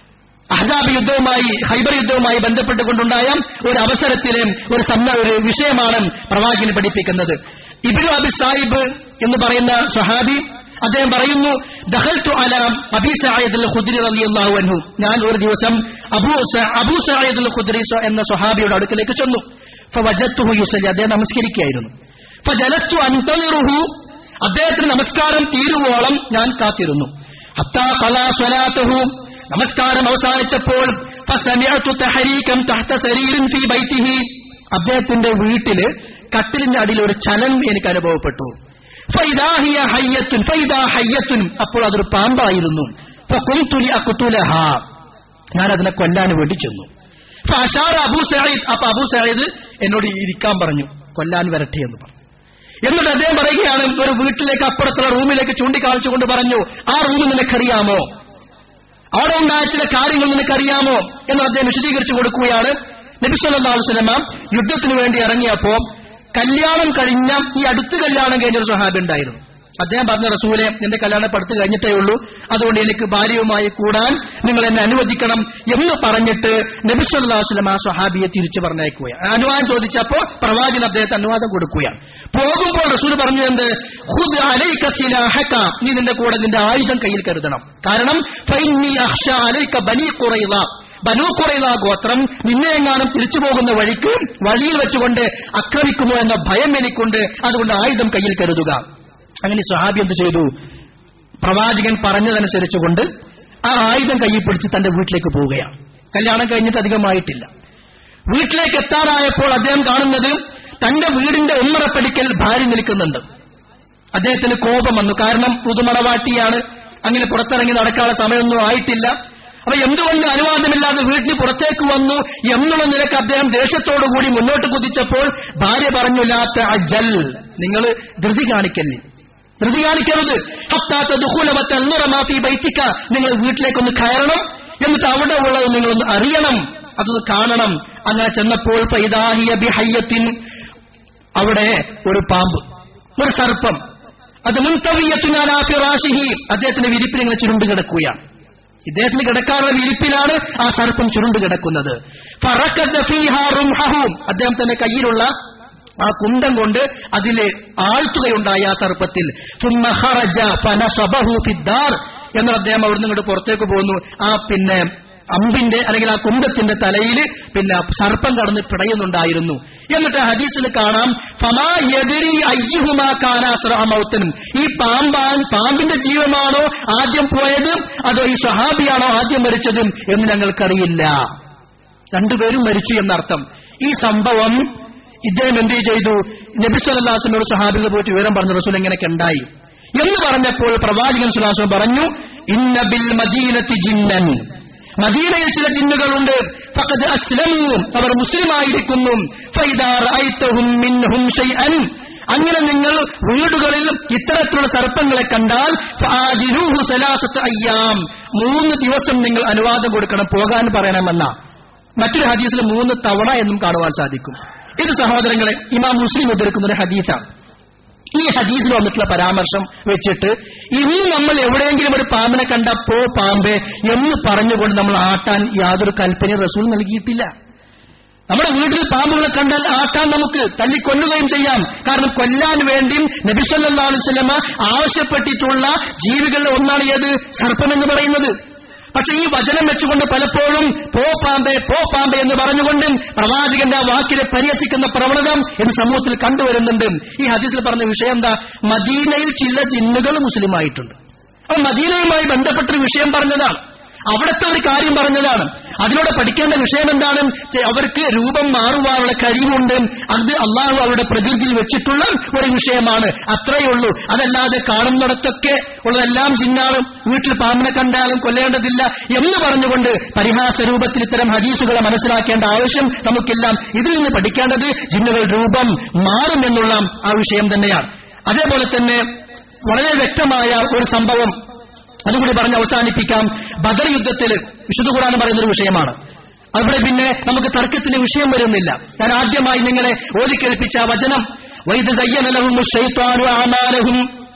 A: അഹ്സാബ് യുദ്ധവുമായി ഹൈബർ യുദ്ധവുമായി ബന്ധപ്പെട്ടുകൊണ്ടുണ്ടായ ഒരു അവസരത്തിലെ ഒരു സമ്മ ഒരു വിഷയമാണ് പ്രവാചകൻ പഠിപ്പിക്കുന്നത് ഇബിനു അബി സാഹിബ് എന്ന് പറയുന്ന സ്വഹാബി അദ്ദേഹം പറയുന്നു ദഹൽത്തു അല അബി സഅീദ് അൽ ഖുദ്രി റളിയല്ലാഹു അൻഹു ഞാൻ ഒരു ദിവസം അബൂ സ- അബൂ സഅീദ് അൽ ഖുദ്രി സ- എന്ന സ്വഹാബിയുടെ അടുക്കലേക്ക് ചെന്നു ഫവജത്തുഹു യുസല്ലി അദ്ദേഹം നമസ്കരിക്കുകയായിരുന്നു ഫജലസ്തു അൻതളിറുഹു അദ്ദേഹത്തിന് നമസ്കാരം തീരുവോളം ഞാൻ കാത്തിരുന്നു ഹത്താ ഖലാ സ്വലാത്തുഹു നമസ്കാരം അവസാനിച്ചപ്പോൾ ഫസമിഅതു തഹരീകം തഹ്ത സരീരിൻ ഫീ ബൈത്തിഹി അദ്ദേഹത്തിന്റെ വീട്ടില് കട്ടിലിന്റെ അടിയിൽ ഒരു ചലനം എനിക്ക് അനുഭവപ്പെട്ടു ഫൈദാ ഹിയ ഹയ്യത്തുൻ ഫൈദാ ഹയ്യത്തുൻ അപ്പോൾ അതൊരു പാമ്പായിരുന്നു ഫഖുൽതു ലിഅഖ്തുലഹ ഞാൻ അതിനെ കൊല്ലാൻ വേണ്ടി ചെന്നു ഫഅശാറ അബൂ സഈദ് അപ്പൊ അബൂ സഈദ് എന്നോട് ഇരിക്കാൻ പറഞ്ഞു കൊല്ലാൻ വരട്ടെ എന്ന് പറഞ്ഞു എന്നിട്ട് അദ്ദേഹം പറയുകയാണ് ഒരു വീട്ടിലേക്ക് അപ്പുറത്തുള്ള റൂമിലേക്ക് ചൂണ്ടിക്കാണിച്ചുകൊണ്ട് പറഞ്ഞു ആ റൂം നിനക്കറിയാമോ അവിടെ ഉണ്ടായ ചില കാര്യങ്ങൾ നിനക്കറിയാമോ എന്ന് അദ്ദേഹം വിശദീകരിച്ചു കൊടുക്കുകയാണ് നബി സല്ലല്ലാഹു അലൈഹി വസല്ലമ യുദ്ധത്തിന് വേണ്ടി ഇറങ്ങിയപ്പോ കല്യാണം കഴിഞ്ഞ ഈ അടുത്ത് കല്യാണം കഴിഞ്ഞ ഒരു സ്വഹാബി ഉണ്ടായിരുന്നു അദ്ദേഹം പറഞ്ഞ റസൂലെ എന്റെ കല്യാണം ഇപ്പൊ അടുത്ത് കഴിഞ്ഞിട്ടേ ഉള്ളൂ അതുകൊണ്ട് എനിക്ക് ഭാര്യയുമായി കൂടാൻ നിങ്ങൾ എന്നെ അനുവദിക്കണം എന്ന് പറഞ്ഞിട്ട് നബി സല്ലല്ലാഹു അലൈഹി വസല്ലമ ആ സ്വഹാബിയെ തിരിച്ചു പറഞ്ഞയക്കുകയാണ് അനുവാദം ചോദിച്ചപ്പോ പ്രവാചകൻ അദ്ദേഹത്തെ അനുവാദം കൊടുക്കുകയാണ് പോകുമ്പോൾ റസൂൽ പറഞ്ഞു എന്ത് ഖുദ് അലൈക സിലാഹക നീ നിന്റെ കൂടെ നിന്റെ ആയുധം കയ്യിൽ കരുതണം കാരണം ഫൈന്നി അഖ്ഷ അലൈക ബനി ഖുറൈള ബനു ഖുറൈള ഗോത്രം നിന്നെ എങ്ങാനും തിരിച്ചു പോകുന്ന വഴിക്ക് വഴിയിൽ വെച്ചുകൊണ്ട് ആക്രമിക്കുമോ എന്ന ഭയം എനിക്കുണ്ട് അതുകൊണ്ട് ആയുധം കയ്യിൽ കരുതുക അങ്ങനെ സ്വഹാബി എന്ത് ചെയ്തു പ്രവാചകൻ പറഞ്ഞതനുസരിച്ചുകൊണ്ട് ആ ആയുധം കയ്യിൽ പിടിച്ച് തന്റെ വീട്ടിലേക്ക് പോവുകയാണ് കല്യാണം കഴിഞ്ഞിട്ട് അധികമായിട്ടില്ല വീട്ടിലേക്ക് എത്താറായപ്പോൾ അദ്ദേഹം കാണുന്നത് തന്റെ വീടിന്റെ ഉമ്മറപ്പടിക്കൽ ഭാര്യ നിൽക്കുന്നുണ്ട് അദ്ദേഹത്തിന് കോപം വന്നു കാരണം പുതുമണവാട്ടിയാണ് അങ്ങനെ പുറത്തിറങ്ങി നടക്കാനുള്ള സമയമൊന്നും ആയിട്ടില്ല അപ്പൊ എന്തുകൊണ്ട് അനുവാദമില്ലാതെ വീട്ടിൽ പുറത്തേക്ക് വന്നു എന്നുള്ള നിലക്ക് അദ്ദേഹം ദേഷ്യത്തോടുകൂടി മുന്നോട്ട് കുതിച്ചപ്പോൾ ഭാര്യ പറഞ്ഞു ലാത്ത അജൽ നിങ്ങൾ ധൃതി കാണിക്കല്ലേ ധൃതി കാണിക്കരുത് ഹത്താത്ത ദുഹൂലമത്തൽനുറമാഫി ബൈത്തിക്ക നിങ്ങൾ വീട്ടിലേക്കൊന്ന് കയറണം എന്നിട്ട് അവിടെ ഉള്ളത് നിങ്ങളൊന്ന് അറിയണം അതൊന്ന് കാണണം അങ്ങനെ ചെന്നപ്പോൾ ഫൈദാഹിയ ബിഹയ്യത്തിൻ അവിടെ ഒരു പാമ്പ് ഒരു സർപ്പം അത് മുൻതവിയത്തുനാലാഫി റാഷിഹി അദ്ദേഹത്തിന്റെ വിരിപ്പിൽ ഇങ്ങനെ ചുരുണ്ട് കിടക്കുകയാണ് ഇദ്ദേഹത്തിന് കിടക്കാനുള്ള വിരിപ്പിലാണ് ആ സർപ്പം ചുരുണ്ട് കിടക്കുന്നത് ഫറക്കസ ഫീഹാ റുംഹഹു. അദ്ദേഹം തന്റെ കയ്യിലുള്ള ആ കുന്തം കൊണ്ട് അതിലെ ആഴ്ത്തുകയുണ്ടായി ആ സർപ്പത്തിൽ ثم خرج فنصبه في الدار എന്നാൽ അദ്ദേഹം അവിടുന്ന് ഇങ്ങോട്ട് പുറത്തേക്ക് പോന്നു ആ പിന്നെ അമ്പിന്റെ അല്ലെങ്കിൽ ആ കുന്തത്തിന്റെ തലയിൽ പിന്നെ സർപ്പം കടന്ന് പിടയുന്നുണ്ടായിരുന്നു എന്നിട്ട് ഹദീസിൽ കാണാം ഫമാ യദ്രി അയ്യുഹുമാ കാന അസ്റഅ മൗത്തൻ ഈ പാമ്പാൻ പാമ്പിന്റെ ജീവമാണോ ആദ്യം പോയത് അതോ ഈ സ്വഹാബിയാണോ ആദ്യം മരിച്ചത് എന്ന് ഞങ്ങൾക്കറിയില്ല രണ്ടുപേരും മരിച്ചു എന്നർത്ഥം ഈ സംഭവം ഇദ്ദേഹം എന്ത് ചെയ്തു നബി സല്ലാസിനോട് സഹാബികൾ പോയിട്ട് വിവരം പറഞ്ഞു റസൂൽ എങ്ങനെയൊക്കെ ഉണ്ടായി എന്ന് പറഞ്ഞപ്പോൾ പ്രവാചകൻ സുലാസം പറഞ്ഞു ഇന്ന ബിൽ മദീനത്തി ജിന്നൻ മദീനയിൽ ചില ജിന്നുകളുണ്ട് ഫഖദ് അസ്ലമു അവർ മുസ്ലിമായിരിക്കുന്നു ഫൈദാ റഅയ്തഹും മിൻഹും ഷൈഅൻ അങ്ങനെ നിങ്ങൾ വീടുകളിൽ ഇത്തരത്തിലുള്ള സർപ്പങ്ങളെ കണ്ടാൽ ഫആദിലൂഹു സലാസത്ത് അയ്യാം മൂന്ന് ദിവസം നിങ്ങൾ അനുവാദം കൊടുക്കണം പോകാൻ പറയണമെന്ന മറ്റൊരു ഹദീസിൽ മൂന്ന് തവണ എന്നും കാണുവാൻ സാധിക്കും ഇത് സഹോദരങ്ങളെ ഇമാം മുസ്ലിം ഉദ്ധരിക്കുന്ന ഒരു ഹദീസാണ് ഈ ഹദീസിൽ വന്നിട്ടുള്ള പരാമർശം വെച്ചിട്ട് ഇന്ന് നമ്മൾ എവിടെയെങ്കിലും ഒരു പാമ്പിനെ കണ്ട പോ പാമ്പേ എന്ന് പറഞ്ഞുകൊണ്ട് നമ്മൾ ആട്ടാൻ യാതൊരു കൽപ്പനയും റസൂൽ നൽകിയിട്ടില്ല നമ്മുടെ വീട്ടിൽ പാമ്പുകളെ കണ്ടാൽ ആട്ടാൻ നമുക്ക് തല്ലിക്കൊല്ലുകയും ചെയ്യാം കാരണം കൊല്ലാൻ വേണ്ടിയും നബിസല്ലാ അലുസല്ലമ ആവശ്യപ്പെട്ടിട്ടുള്ള ജീവികളിൽ ഒന്നാണ് ഏത് സർപ്പം എന്ന് പറയുന്നത് പക്ഷെ ഈ വചനം വെച്ചുകൊണ്ട് പലപ്പോഴും പോ പാമ്പേ പോ പാമ്പേ എന്ന് പറഞ്ഞുകൊണ്ടും പ്രവാചകന്റെ ആ വാക്കിനെ പരിഹസിക്കുന്ന പ്രവണത എന്ന് സമൂഹത്തിൽ കണ്ടുവരുന്നുണ്ട് ഈ ഹദീസിൽ പറഞ്ഞ വിഷയം എന്താ മദീനയിൽ ചില ജിന്നുകൾ മുസ്ലിമായിട്ടുണ്ട് അപ്പൊ മദീനയുമായി ബന്ധപ്പെട്ടൊരു വിഷയം പറഞ്ഞതാണ് അവിടുത്തെ ഒരു കാര്യം പറഞ്ഞതാണ് അതിലൂടെ പഠിക്കേണ്ട വിഷയം എന്താണ് ചെ- അവർക്ക് രൂപം മാറുവാനുള്ള കഴിവുണ്ട് അത് അള്ളാഹു അവരുടെ പ്രകൃതിയിൽ വെച്ചിട്ടുള്ള ഒരു വിഷയമാണ് അത്രയേ ഉള്ളൂ അതല്ലാതെ കാണുന്നിടത്തൊക്കെ ഉള്ളതെല്ലാം ചിന്നാണ് വീട്ടിൽ പാമ്പിനെ കണ്ടാലും കൊല്ലേണ്ടതില്ല എന്ന് പറഞ്ഞുകൊണ്ട് പരിഹാസ രൂപത്തിൽ ഇത്തരം ഹദീസുകളെ മനസ്സിലാക്കേണ്ട ആവശ്യം നമുക്കില്ല ഇതിൽ നിന്ന് പഠിക്കേണ്ടത് ജിന്നുകൾ രൂപം മാറുമെന്നുള്ള ആ വിഷയം തന്നെയാണ് അതേപോലെ തന്നെ വളരെ വ്യക്തമായ ഒരു സംഭവം അതുകൂടി പറഞ്ഞ് അവസാനിപ്പിക്കാം ബദർ യുദ്ധത്തിൽ വിശുദ്ധ ഖുർആൻ പറയുന്ന ഒരു വിഷയമാണ് അവിടെ പിന്നെ നമുക്ക് തർക്കത്തിന് വിഷയം വരുന്നില്ല ഞാൻ ആദ്യമായി നിങ്ങളെ ഓതിക്കേൽപ്പിച്ച ആ വചനം വൈദ് സയ്യനലഹും ഷൈത്വാനു ആമാലഹും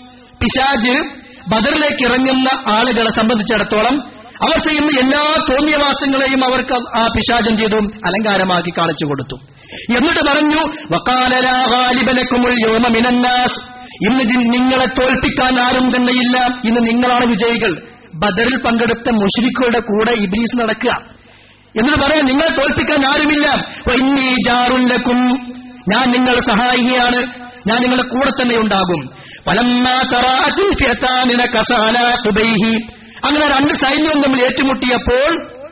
A: പിശാജ് ബദറിലേക്ക് ഇറങ്ങുന്ന ആളുകളെ സംബന്ധിച്ചിടത്തോളം അവർ ചെയ്യുന്ന എല്ലാ തോന്നിയവാസങ്ങളെയും അവർക്ക് ആ പിശാചം ചെയ്തു അലങ്കാരമാക്കി കാണിച്ചു കൊടുത്തു എന്നിട്ട് പറഞ്ഞു വക്കാലലാ ഗാലിബലക്കുമുൽ യൗമ മിനന്നാസ് ഇന്ന് ജി- നിങ്ങളെ തോൽപ്പിക്കാൻ ആരും തന്നെയില്ല ഇന്ന് നിങ്ങളാണ് വിജയികൾ ബദറിൽ പങ്കെടുത്ത മുഷ്രിഖുകളുടെ കൂടെ ഇബ്ലീസ് നടക്കുക എന്നിട്ട് പറയാം നിങ്ങളെ തോൽപ്പിക്കാൻ ആരുമില്ല വൈന്നീ ജാറുല്ലക്കും ഞാൻ നിങ്ങളുടെ സഹായികയാണ് ഞാൻ നിങ്ങളുടെ കൂടെ തന്നെ ഉണ്ടാകും ഫലമ്മാ തറാഅത്തിൽ ഫിയതാനിന കസാല ഖുബൈഹി. അങ്ങനെ രണ്ട് സൈന്യവും തമ്മിൽ ഏറ്റുമുട്ടിയപ്പോൾ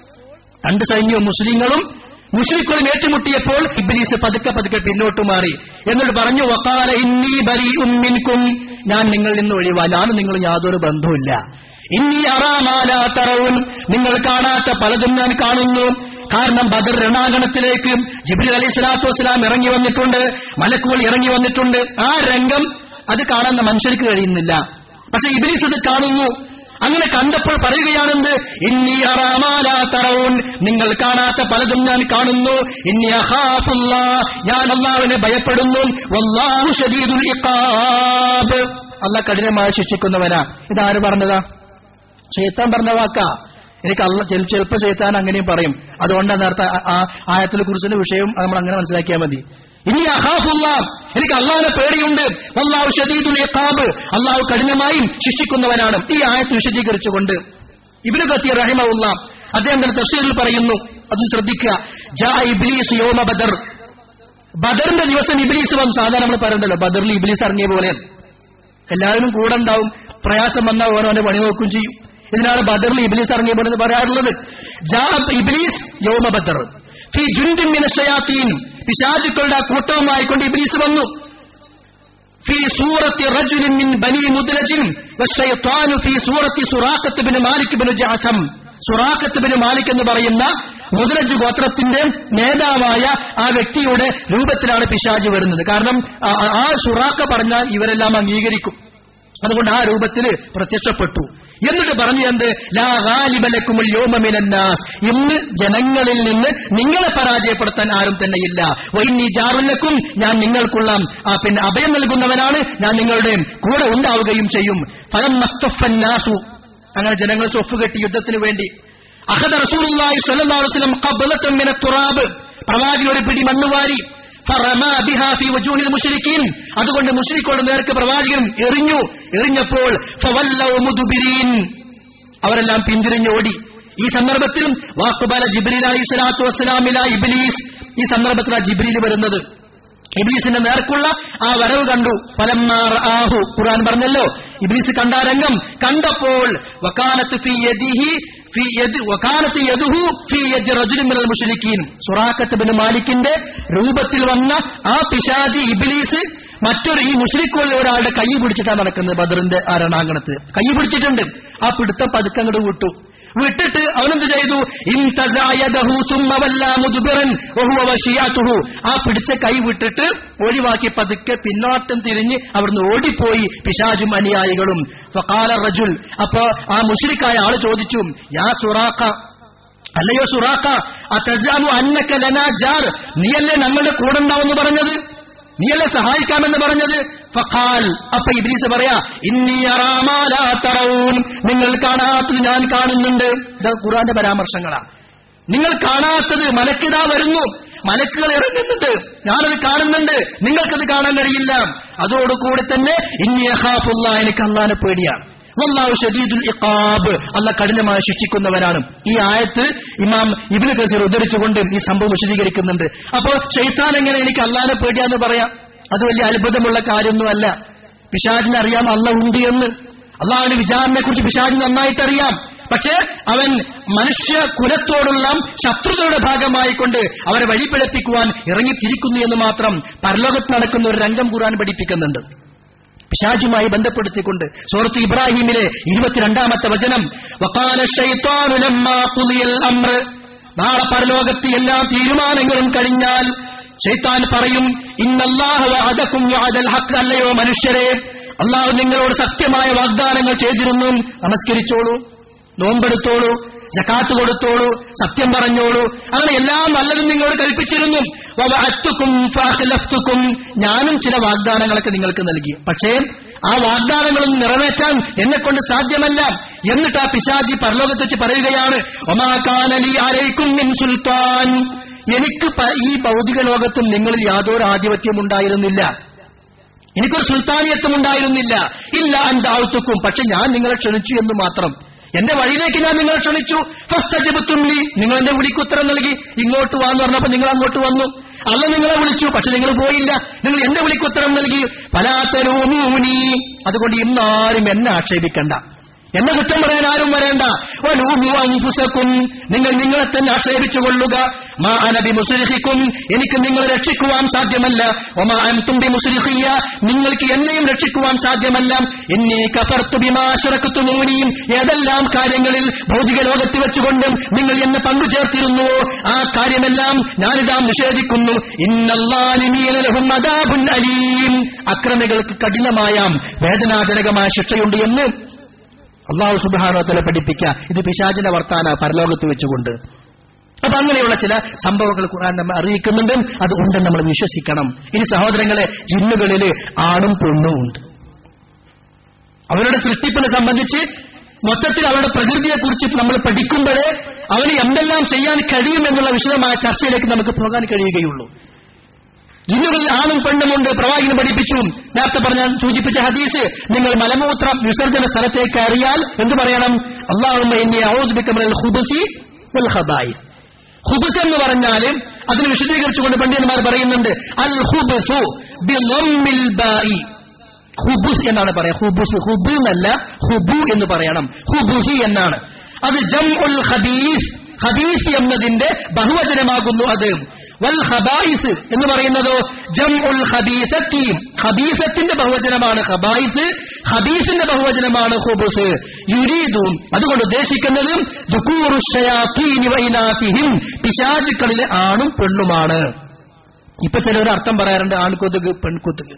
A: രണ്ട് സൈന്യവും മുസ്ലിങ്ങളും മുസ്ലിക്കുകളും ഏറ്റുമുട്ടിയപ്പോൾ ഇബ്ലീസ് പതുക്കെ പതുക്കെ പിന്നോട്ട് മാറി എന്നിട്ട് പറഞ്ഞു വക്കാല ഇന്നി ബരി ഉമ്മിൻകും ഞാൻ നിങ്ങളിൽ നിന്ന് ഒഴിവാ ഞാനും നിങ്ങൾ യാതൊരു ബന്ധവുമില്ല ഇന്നി അറാമാല തറവും നിങ്ങൾ കാണാത്ത പലതും ഞാൻ കാണുന്നു കാരണം ബദർ രണാങ്കണത്തിലേക്ക് ജിബ്രീൽ അലൈഹി സ്വലാത്തു വസ്സലാം ഇറങ്ങി വന്നിട്ടുണ്ട് മലക്കുകൾ ഇറങ്ങി വന്നിട്ടുണ്ട് ആ രംഗം അത് കാണാൻ മനുഷ്യർക്ക് കഴിയുന്നില്ല പക്ഷെ ഇബ്ലീസ് അത് കാണുന്നു അങ്ങനെ കണ്ടപ്പോൾ പറയുകയാണെന്ത് ഇന്നി അറാമാല തറവും നിങ്ങൾ കാണാത്ത പലതും ഞാൻ കാണുന്നു ഇന്നി അഹാഫുള്ള ഞാൻ അള്ളാവിനെ ഭയപ്പെടുന്നു വല്ലാഹു ശദീദുൽ ഇഖാബ് അല്ല കഠിനമായി ശിക്ഷിക്കുന്നവനാ ഇതാര് പറഞ്ഞതാ ഷെയ്ത്താൻ പറഞ്ഞ വാക്കാ എനിക്ക് അല്ല ചിലപ്പോൾ ഷെയ്ത്താൻ അങ്ങനെയും പറയും അതുകൊണ്ടാണ് നേരത്തെ ആ- ആ ആയത്തിനെ കുറിച്ചുള്ള വിഷയം അത് നമ്മൾ അങ്ങനെ മനസ്സിലാക്കിയാൽ മതി ഇനി അഹാഫുള്ള എനിക്ക് അള്ളാഹിനെ പേടിയുണ്ട് അള്ളാഹു ഷദീദുൽ ഇഖാബ് അള്ളാഹു കഠിനമായും ശിക്ഷിക്കുന്നവനാണ് ഈ ആയത്ത് വിശദീകരിച്ചുകൊണ്ട് ഇബ്നു കസീർ റഹിമഉള്ള അദ്ദേഹം തന്റെ തഫ്സീറിൽ പറയുന്നു അതും ശ്രദ്ധിക്കുക ജാ ഇബ്ലീസ് യോമ ബദർ ബദറിന്റെ ദിവസം ഇബ്ലീസ് വന്നു സാധാരണ നമ്മൾ പറയണ്ടല്ലോ ബദറിൽ ഇബ്ലീസ് ഇറങ്ങിയ പോലെ എല്ലാവരും കൂടെ ഉണ്ടാവും പ്രയാസം വന്നാൽ ഓരോന്റെ പണി നോക്കുകയും ചെയ്യും ഇതിനാണ് ബദറിൽ ഇബ്ലീസ് ഇറങ്ങിയ പോലെ എന്ന് പറയാറുള്ളത് ജാ ഇബ്ലീസ് യോമ ബദർ ഫി ജുൻദിൻ മിന ഷയാത്തീൻ പിശാചുക്കളുടെ ആ കൂട്ടവുമായിക്കൊണ്ട് ഇബ്ലീസ് വന്നു في سورة رجل من بني مدلج والشيطان في سورة سراقة بن مالك بن جعثم സുറാഖത്ത് ബിൻ മാലിക് എന്ന് പറയുന്ന മുതലജ് ഗോത്രത്തിന്റെ നേതാവായ ആ വ്യക്തിയുടെ രൂപത്തിലാണ് പിശാജ് വരുന്നത് കാരണം ആ- ആ- ആ സുറാഖ പറഞ്ഞാൽ ഇവരെല്ലാം അംഗീകരിക്കും അതുകൊണ്ട് ആ രൂപത്തിൽ പ്രത്യക്ഷപ്പെട്ടു എന്നിട്ട് പറഞ്ഞു എന്ത് ലാ ഗാലിബലക്കുമുൽ യൗമ മിനന്നാസ് ഇന്ന് ജനങ്ങളിൽ നിന്ന് നിങ്ങളെ പരാജയപ്പെടുത്താൻ ആരും തന്നെയില്ല വൈന്നി ജാറുലക്കും ഞാൻ നിങ്ങൾക്കുള്ള ആ, പിന്നെ അഭയം നൽകുന്നവനാണ് ഞാൻ നിങ്ങളുടെ കൂടെ ഉണ്ടാവുകയും ചെയ്യും ഫലം മസ്തഫന്നാസു അങ്ങനെ ജനങ്ങൾ സ്വഫ് കെട്ടി യുദ്ധത്തിന് വേണ്ടി അഹദ റസൂലുള്ളാഹി സ്വല്ലല്ലാഹു അലൈഹി വസല്ലം ഖബ്ലത്തും മിന തുറാബ് പ്രവാചകൻ ഒരു പിടി മണ്ണ് വാരി ഫറമാ ബിഹാ ഫീ വജൂഹിൽ മുശ്രിക്കീൻ അതുകൊണ്ട് മുശ്രിക്കോട് നേർക്ക് പ്രവാചകൻ എറിഞ്ഞു എറിഞ്ഞപ്പോൾ ഫവല്ലൗ മുദ്ബിരീൻ അവരെല്ലാം പിന്തിരിഞ്ഞോടി ഈ സന്ദർഭത്തിൽ വാക്കുബല ജിബ്രീൽ അലൈഹി സ്വലാത്തു വസ്സലാമില ഇബ്ലീസ് ഈ സന്ദർഭത്തിലാണ് ജിബ്രീൽ വരുന്നത് ഇബ്ലീസിന്റെ നേർക്കുള്ള ആ വരവ് കണ്ടു ഫലമ്മാർ ആഹു ഖുർആൻ പറഞ്ഞല്ലോ ഇബ്ലീസ് കണ്ട ആ രംഗം കണ്ടപ്പോൾ വക്കാലത്ത് ഫി യദിഹി ഫി യദ് വക്കാലത്ത് യദുഹു ഫി യദ് റജുലിൻ മിനൽ മുശ്രിക്കീൻ സുറാഖത്ത് ബിൻ മാലിക്കിന്റെ രൂപത്തിൽ വന്ന ആ പിശാജി ഇബ്ലീസ് മറ്റൊരു ഈ മുസ്ലിക്കുള്ള ഒരാളുടെ കൈ പിടിച്ചിട്ടാണ് നടക്കുന്നത് ബദറിന്റെ ആ രണാങ്കണത്ത് കൈ പിടിച്ചിട്ടുണ്ട് ആ പിടുത്തം പതുക്കെ അങ്ങോട്ട് വിട്ടു വിട്ടിട്ട് അവനെന്ത് ചെയ്തു ഇൻതസായദഹു സുമ്മ വല്ലാ മുദ്ബിറൻ വഹുവ വശിയാതുഹു ആ പിടിച്ച കൈ വിട്ടിട്ട് ഒഴിവാക്കി പതുക്കെ പിന്നോട്ടം തിരിഞ്ഞ് അവിടുന്ന് ഓടിപ്പോയി പിശാചും അനുയായികളും ഫഖാല റജുൽ അപ്പോ ആ മുശ്രിക്കായ ആള് ചോദിച്ചു യാ സുറാഖ അല്ലയോ സുറാഖ അതസാമു അന്നക ലനാ ജാർ നീയല്ലേ ഞങ്ങളുടെ കൂടെ ഉണ്ടാവുമെന്ന് പറഞ്ഞത് നീയല്ലേ സഹായിക്കാമെന്ന് പറഞ്ഞത് ഫഖാൽ അപ്പൊ ഇബ്ലീസ് പറയാ ഇന്നി അറാമാലാ തറവും നിങ്ങൾ കാണാത്തത് ഞാൻ കാണുന്നുണ്ട് ഇത് ഖുർആന്റെ പരാമർശങ്ങളാ നിങ്ങൾ കാണാത്തത് മലക്കിതാ വരുന്നു മലക്കുകൾ ഇറങ്ങുന്നുണ്ട് ഞാനത് കാണുന്നുണ്ട് നിങ്ങൾക്കത് കാണാൻ കഴിയില്ല അതോടുകൂടി തന്നെ ഇന്നി അഹാഫുള്ള എനിക്ക് അള്ളാനെ പേടിയാണ് വല്ലാഹു ഷദീദുൽ ഇഖാബ് അല്ല കഠിനമായി ശിക്ഷിക്കുന്നവനാണ് ഈ ആയത്ത് ഇമാം ഇബ്നു കസീർ ഉദ്ധരിച്ചുകൊണ്ട് ഈ സംഭവം വിശദീകരിക്കുന്നുണ്ട് അപ്പോ ഷെയ്ത്താൻ എങ്ങനെ എനിക്ക് അള്ളാനെ പേടിയാന്ന് പറയാം അത് വലിയ അത്ഭുതമുള്ള കാര്യമൊന്നുമല്ല പിശാചിന് അറിയാം അല്ല ഉണ്ട് എന്ന് അള്ളാഹുവിന്റെ വിചാരണയെ കുറിച്ച് പിശാചിന് നന്നായിട്ട് അറിയാം പക്ഷേ അവൻ മനുഷ്യ കുലത്തോടുള്ള ശത്രുതയുടെ ഭാഗമായിക്കൊണ്ട് അവരെ വഴിപിഴപ്പിക്കുവാൻ ഇറങ്ങിത്തിരിക്കുന്നു എന്ന് മാത്രം പരലോകത്ത് നടക്കുന്ന ഒരു രംഗം കൂറാൻ പഠിപ്പിക്കുന്നുണ്ട് പിശാചുമായി ബന്ധപ്പെടുത്തിക്കൊണ്ട് സൂറത്ത് ഇബ്രാഹിമിലെ ഇരുപത്തിരണ്ടാമത്തെ വചനം വഖാല ശൈത്വാനു ലമ്മാ ഖുദിയൽ അംറ് നാളെ പരലോകത്ത് എല്ലാ തീരുമാനങ്ങളും കഴിഞ്ഞാൽ ഷെയ്ത്താൻ പറയും ഇന്നല്ലാഹ വഅദകും വഅദൽ ഹഖ് അല്ലയോ മനുഷ്യരെ അള്ളാഹു നിങ്ങളോട് സത്യമായ വാഗ്ദാനങ്ങൾ ചെയ്തിരുന്നു നമസ്കരിച്ചോളൂ നോമ്പെടുത്തോളൂ ജക്കാത്ത് കൊടുത്തോളൂ സത്യം പറഞ്ഞോളൂ അങ്ങനെ എല്ലാം നല്ലതും നിങ്ങളോട് കൽപ്പിച്ചിരുന്നു വഅത്തുക്കും ഫഅഖ്ലഫ്തുക്കും ഞാനും ചില വാഗ്ദാനങ്ങളൊക്കെ നിങ്ങൾക്ക് നൽകി പക്ഷേ ആ വാഗ്ദാനങ്ങളൊന്നും നിറവേറ്റാൻ എന്നെ കൊണ്ട് സാധ്യമല്ല എന്നിട്ട് ആ പിശാജി പരലോകത്ത് വെച്ച് പറയുകയാണ് ഒമാകാനലി അലൈക്കും മിൻ സുൽത്താൻ എനിക്ക് പ- ഈ ഭൗതിക ലോകത്തും നിങ്ങളിൽ യാതൊരു ആധിപത്യം ഉണ്ടായിരുന്നില്ല എനിക്കൊരു സുൽത്താനിയത്വം ഉണ്ടായിരുന്നില്ല ഇല്ല അന്താഴ്ത്തുക്കും പക്ഷെ ഞാൻ നിങ്ങളെ ക്ഷണിച്ചു എന്ന് മാത്രം എന്റെ വഴിയിലേക്ക് ഞാൻ നിങ്ങളെ ക്ഷണിച്ചു ഫസ്റ്റജബത്തുള്ളി നിങ്ങൾ എന്റെ വിളിക്ക് ഉത്തരം നൽകി ഇങ്ങോട്ട് വാന്ന് പറഞ്ഞപ്പോ നിങ്ങൾ അങ്ങോട്ട് വന്നു അല്ല നിങ്ങളെ വിളിച്ചു പക്ഷെ നിങ്ങൾ പോയില്ല നിങ്ങൾ എന്റെ വിളിക്ക് ഉത്തരം നൽകി പലാത്തരൂമൂനി അതുകൊണ്ട് ഇന്നാരും എന്നെ ആക്ഷേപിക്കണ്ട എന്നെ കുറ്റം പറയാൻ ആരും വരേണ്ട വലൂമു അൻഫുസക്കും നിങ്ങൾ നിങ്ങളെ തന്നെ ആക്ഷേപിച്ചുകൊള്ളുക മാ അനബി മുസ്ലിഹിക്കും എനിക്ക് നിങ്ങളെ രക്ഷിക്കുവാൻ സാധ്യമല്ല ഒമാ അൻതുംബി മുസ്ലിഹിയ നിങ്ങൾക്ക് എന്നെയും രക്ഷിക്കുവാൻ സാധ്യമല്ല എന്നീ കഫർത്തു ബിമാശറക്കുത്തുമൂനിയും ഏതെല്ലാം കാര്യങ്ങളിൽ ഭൗതിക ലോകത്ത് വെച്ചുകൊണ്ടും നിങ്ങൾ എന്നെ പങ്കുചേർത്തിരുന്നുവോ ആ കാര്യമെല്ലാം ഞാനിതാ നിഷേധിക്കുന്നു ഇന്നല്ലാലിമീനലഹും അദാബുൻ അലീം അക്രമികൾക്ക് കഠിനമായ വേദനാജനകമായ ശിക്ഷയുണ്ട് എന്ന് അള്ളാഹു സുബാനോത്തല പഠിപ്പിക്കുക ഇത് പിശാചിന്റെ വർത്താന പരലോകത്ത് വെച്ചുകൊണ്ട് അപ്പൊ അങ്ങനെയുള്ള ചില സംഭവങ്ങൾ ഖുർആൻ നമ്മെ അറിയിക്കുന്നുണ്ട് അത് ഉണ്ടെന്ന് നമ്മൾ വിശ്വസിക്കണം ഇനി സഹോദരങ്ങളെ ജിന്നുകളിൽ ആണും പെണ്ണും ഉണ്ട് അവരുടെ സൃഷ്ടിപ്പിനെ സംബന്ധിച്ച് മൊത്തത്തിൽ അവരുടെ പ്രകൃതിയെക്കുറിച്ച് നമ്മൾ പഠിക്കുമ്പോഴേ അവന് എന്തെല്ലാം ചെയ്യാൻ കഴിയുമെന്നുള്ള വിശദമായ ചർച്ചയിലേക്ക് നമുക്ക് പോകാൻ കഴിയുകയുള്ളൂ ജിന്നുകളിൽ ആണും പെണ്ണുമുണ്ട് പ്രവാചകൻ പഠിപ്പിച്ചു നേരത്തെ പറഞ്ഞ സൂചിപ്പിച്ച ഹദീസ് നിങ്ങൾ മലമൂത്രം വിസർജന സ്ഥലത്തേക്ക് അറിയാൽ എന്ത് പറയണം അള്ളാഹുബിക്കമൽ ഹുബസി വൽ ഖബായിസ് ഹുബസ് എന്ന് പറഞ്ഞാൽ അതിന് വിശദീകരിച്ചുകൊണ്ട് പണ്ഡിതന്മാർ പറയുന്നുണ്ട് അൽ ഹുബസു ബിളമ്മിൽ ബാഇ ഹുബുസ് എന്നാണ് പറയാം ഹുബുസ് ഹുബു എന്നല്ല ഹുബു എന്ന് പറയണം ഹുബുസി എന്നാണ് അത് ജം ഉൽ ഹബീസ് ഹബീസ് എന്നതിന്റെ ബഹുവചനമാകുന്നു അത് വൽ ഹബായിസ് എന്ന് പറയുന്നതോ ജം ഉൽ ഹബീസത്തി ഹബീസത്തിന്റെ ബഹുവചനമാണ് ഹബായിസ് ഹബീസിന്റെ ബഹുവചനമാണ് ഹുബുസ് യുരീദും അതുകൊണ്ട് ഉദ്ദേശിക്കുന്നത് ദുക്കൂറു ശയാത്തീനി വൈനാത്തിഹിം പിശാചുക്കളിലെ ആണും പെണ്ണുമാണ് ഇപ്പൊ ചിലർ അർത്ഥം പറയാറുണ്ട് ആൺകൊതുക് പെൺകൊതുക്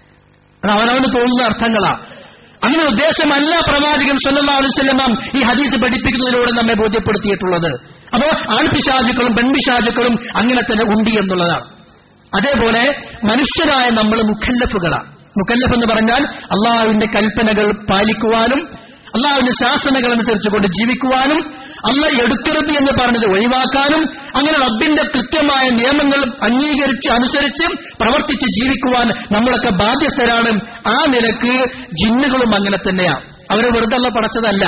A: അത് അവനവന് തോന്നുന്ന അർത്ഥങ്ങളാ അങ്ങനെ ഉദ്ദേശമല്ല പ്രവാചകൻ സല്ലല്ലാഹു അലൈഹി വസല്ലം ഈ ഹദീസ് പഠിപ്പിക്കുന്നതിലൂടെ നമ്മെ ബോധ്യപ്പെടുത്തിയിട്ടുള്ളത് അപ്പോ ആൺപിശാചുക്കളും പെൺപിശാചുക്കളും അങ്ങനെ തന്നെ ഉണ്ട് എന്നുള്ളതാണ് അതേപോലെ മനുഷ്യരായ നമ്മൾ മുഖല്ലഫുകളാണ് മുക്കല്ലഫ് എന്ന് പറഞ്ഞാൽ അള്ളാഹുവിന്റെ കൽപ്പനകൾ പാലിക്കുവാനും അള്ളാഹുവിന്റെ ശാസനകൾ അനുസരിച്ചുകൊണ്ട് ജീവിക്കുവാനും അല്ല എടുക്കരുത് എന്ന് പറഞ്ഞത് ഒഴിവാക്കാനും അങ്ങനെ റബ്ബിന്റെ കൃത്യമായ നിയമങ്ങൾ അംഗീകരിച്ച് അനുസരിച്ച് പ്രവർത്തിച്ച് ജീവിക്കുവാൻ നമ്മളൊക്കെ ബാധ്യസ്ഥരാണ് ആ നിലക്ക് ജിന്നുകളും അങ്ങനെ തന്നെയാണ് അവരെ വെറുതെ അല്ല പടച്ചതല്ല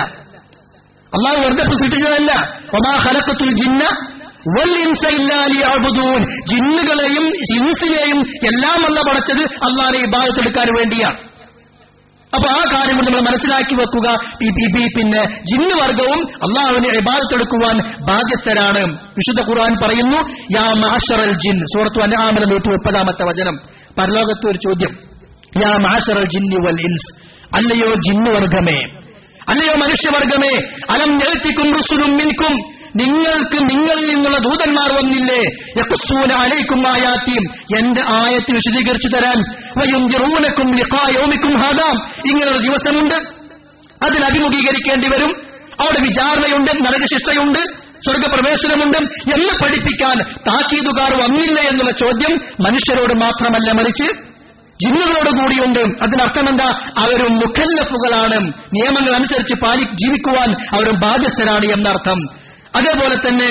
A: അള്ളാഹു വെറുതെ സൃഷ്ടിച്ചതല്ല ഒമാ ഹലക്കത്തുൽ ജിന്ന വൽ ഇൻസ ഇല്ലാ ലിയഅ്ബുദൂൻ ജിന്നുകളെയും ഇൻസിനെയും എല്ലാം അല്ല പടച്ചത് അള്ളാഹിനെ ഇബാദത്തെടുക്കാൻ വേണ്ടിയാണ് അപ്പൊ ആ കാര്യങ്ങൾ നമ്മൾ മനസ്സിലാക്കി വെക്കുക ഈ- ഈ- ഈ പിന്നെ ജിന്ന് വർഗവും അള്ളാഹുവിനെ ഇബാദത്തെടുക്കുവാൻ ബാധ്യസ്ഥരാണ് വിശുദ്ധ ഖുർആൻ പറയുന്നു യാ മാഷറൽ ജിൻ സൂറത്തു അനാമന നൂറ്റി മുപ്പതാമത്തെ വചനം പരലോകത്ത് ഒരു ചോദ്യം യാ മാഷറൽ ജിന്നി വൽ ഇൻസ് അല്ലയോ ജിന്ന് വർഗമേ അല്ലയോ മനുഷ്യവർഗമേ അലം എഴുത്തിക്കും റുസുലും മിൻകും നിങ്ങൾക്ക് നിങ്ങളിൽ നിന്നുള്ള ദൂതന്മാർ വന്നില്ലേ യഖുസ്സൂന അലൈക്കും ആയാത്തിയും എന്റെ ആയത്ത് വിശദീകരിച്ചു തരാൻ വയുംജിറൂനക്കും ലിഖായൗമിക്കും ഹാദാം ഇങ്ങനൊരു ദിവസമുണ്ട് അതിൽ അഭിമുഖീകരിക്കേണ്ടി വരും അവിടെ വിചാരണയുണ്ട് നരകശിക്ഷയുണ്ട് സ്വർഗപ്രവേശനമുണ്ട് എന്ന് പഠിപ്പിക്കാൻ താക്കീതുകാർ വന്നില്ല എന്നുള്ള ചോദ്യം മനുഷ്യരോട് മാത്രമല്ല മറിച്ച് ജിന്നുകളോട് കൂടിയുണ്ട് അതിനർത്ഥം എന്താ അവരും മുഖല്ലഫുകളാണ് നിയമങ്ങൾ അനുസരിച്ച് പാലി ജീവിക്കുവാൻ അവരും ബാധ്യസ്ഥരാണ് എന്നർത്ഥം അതേപോലെ തന്നെ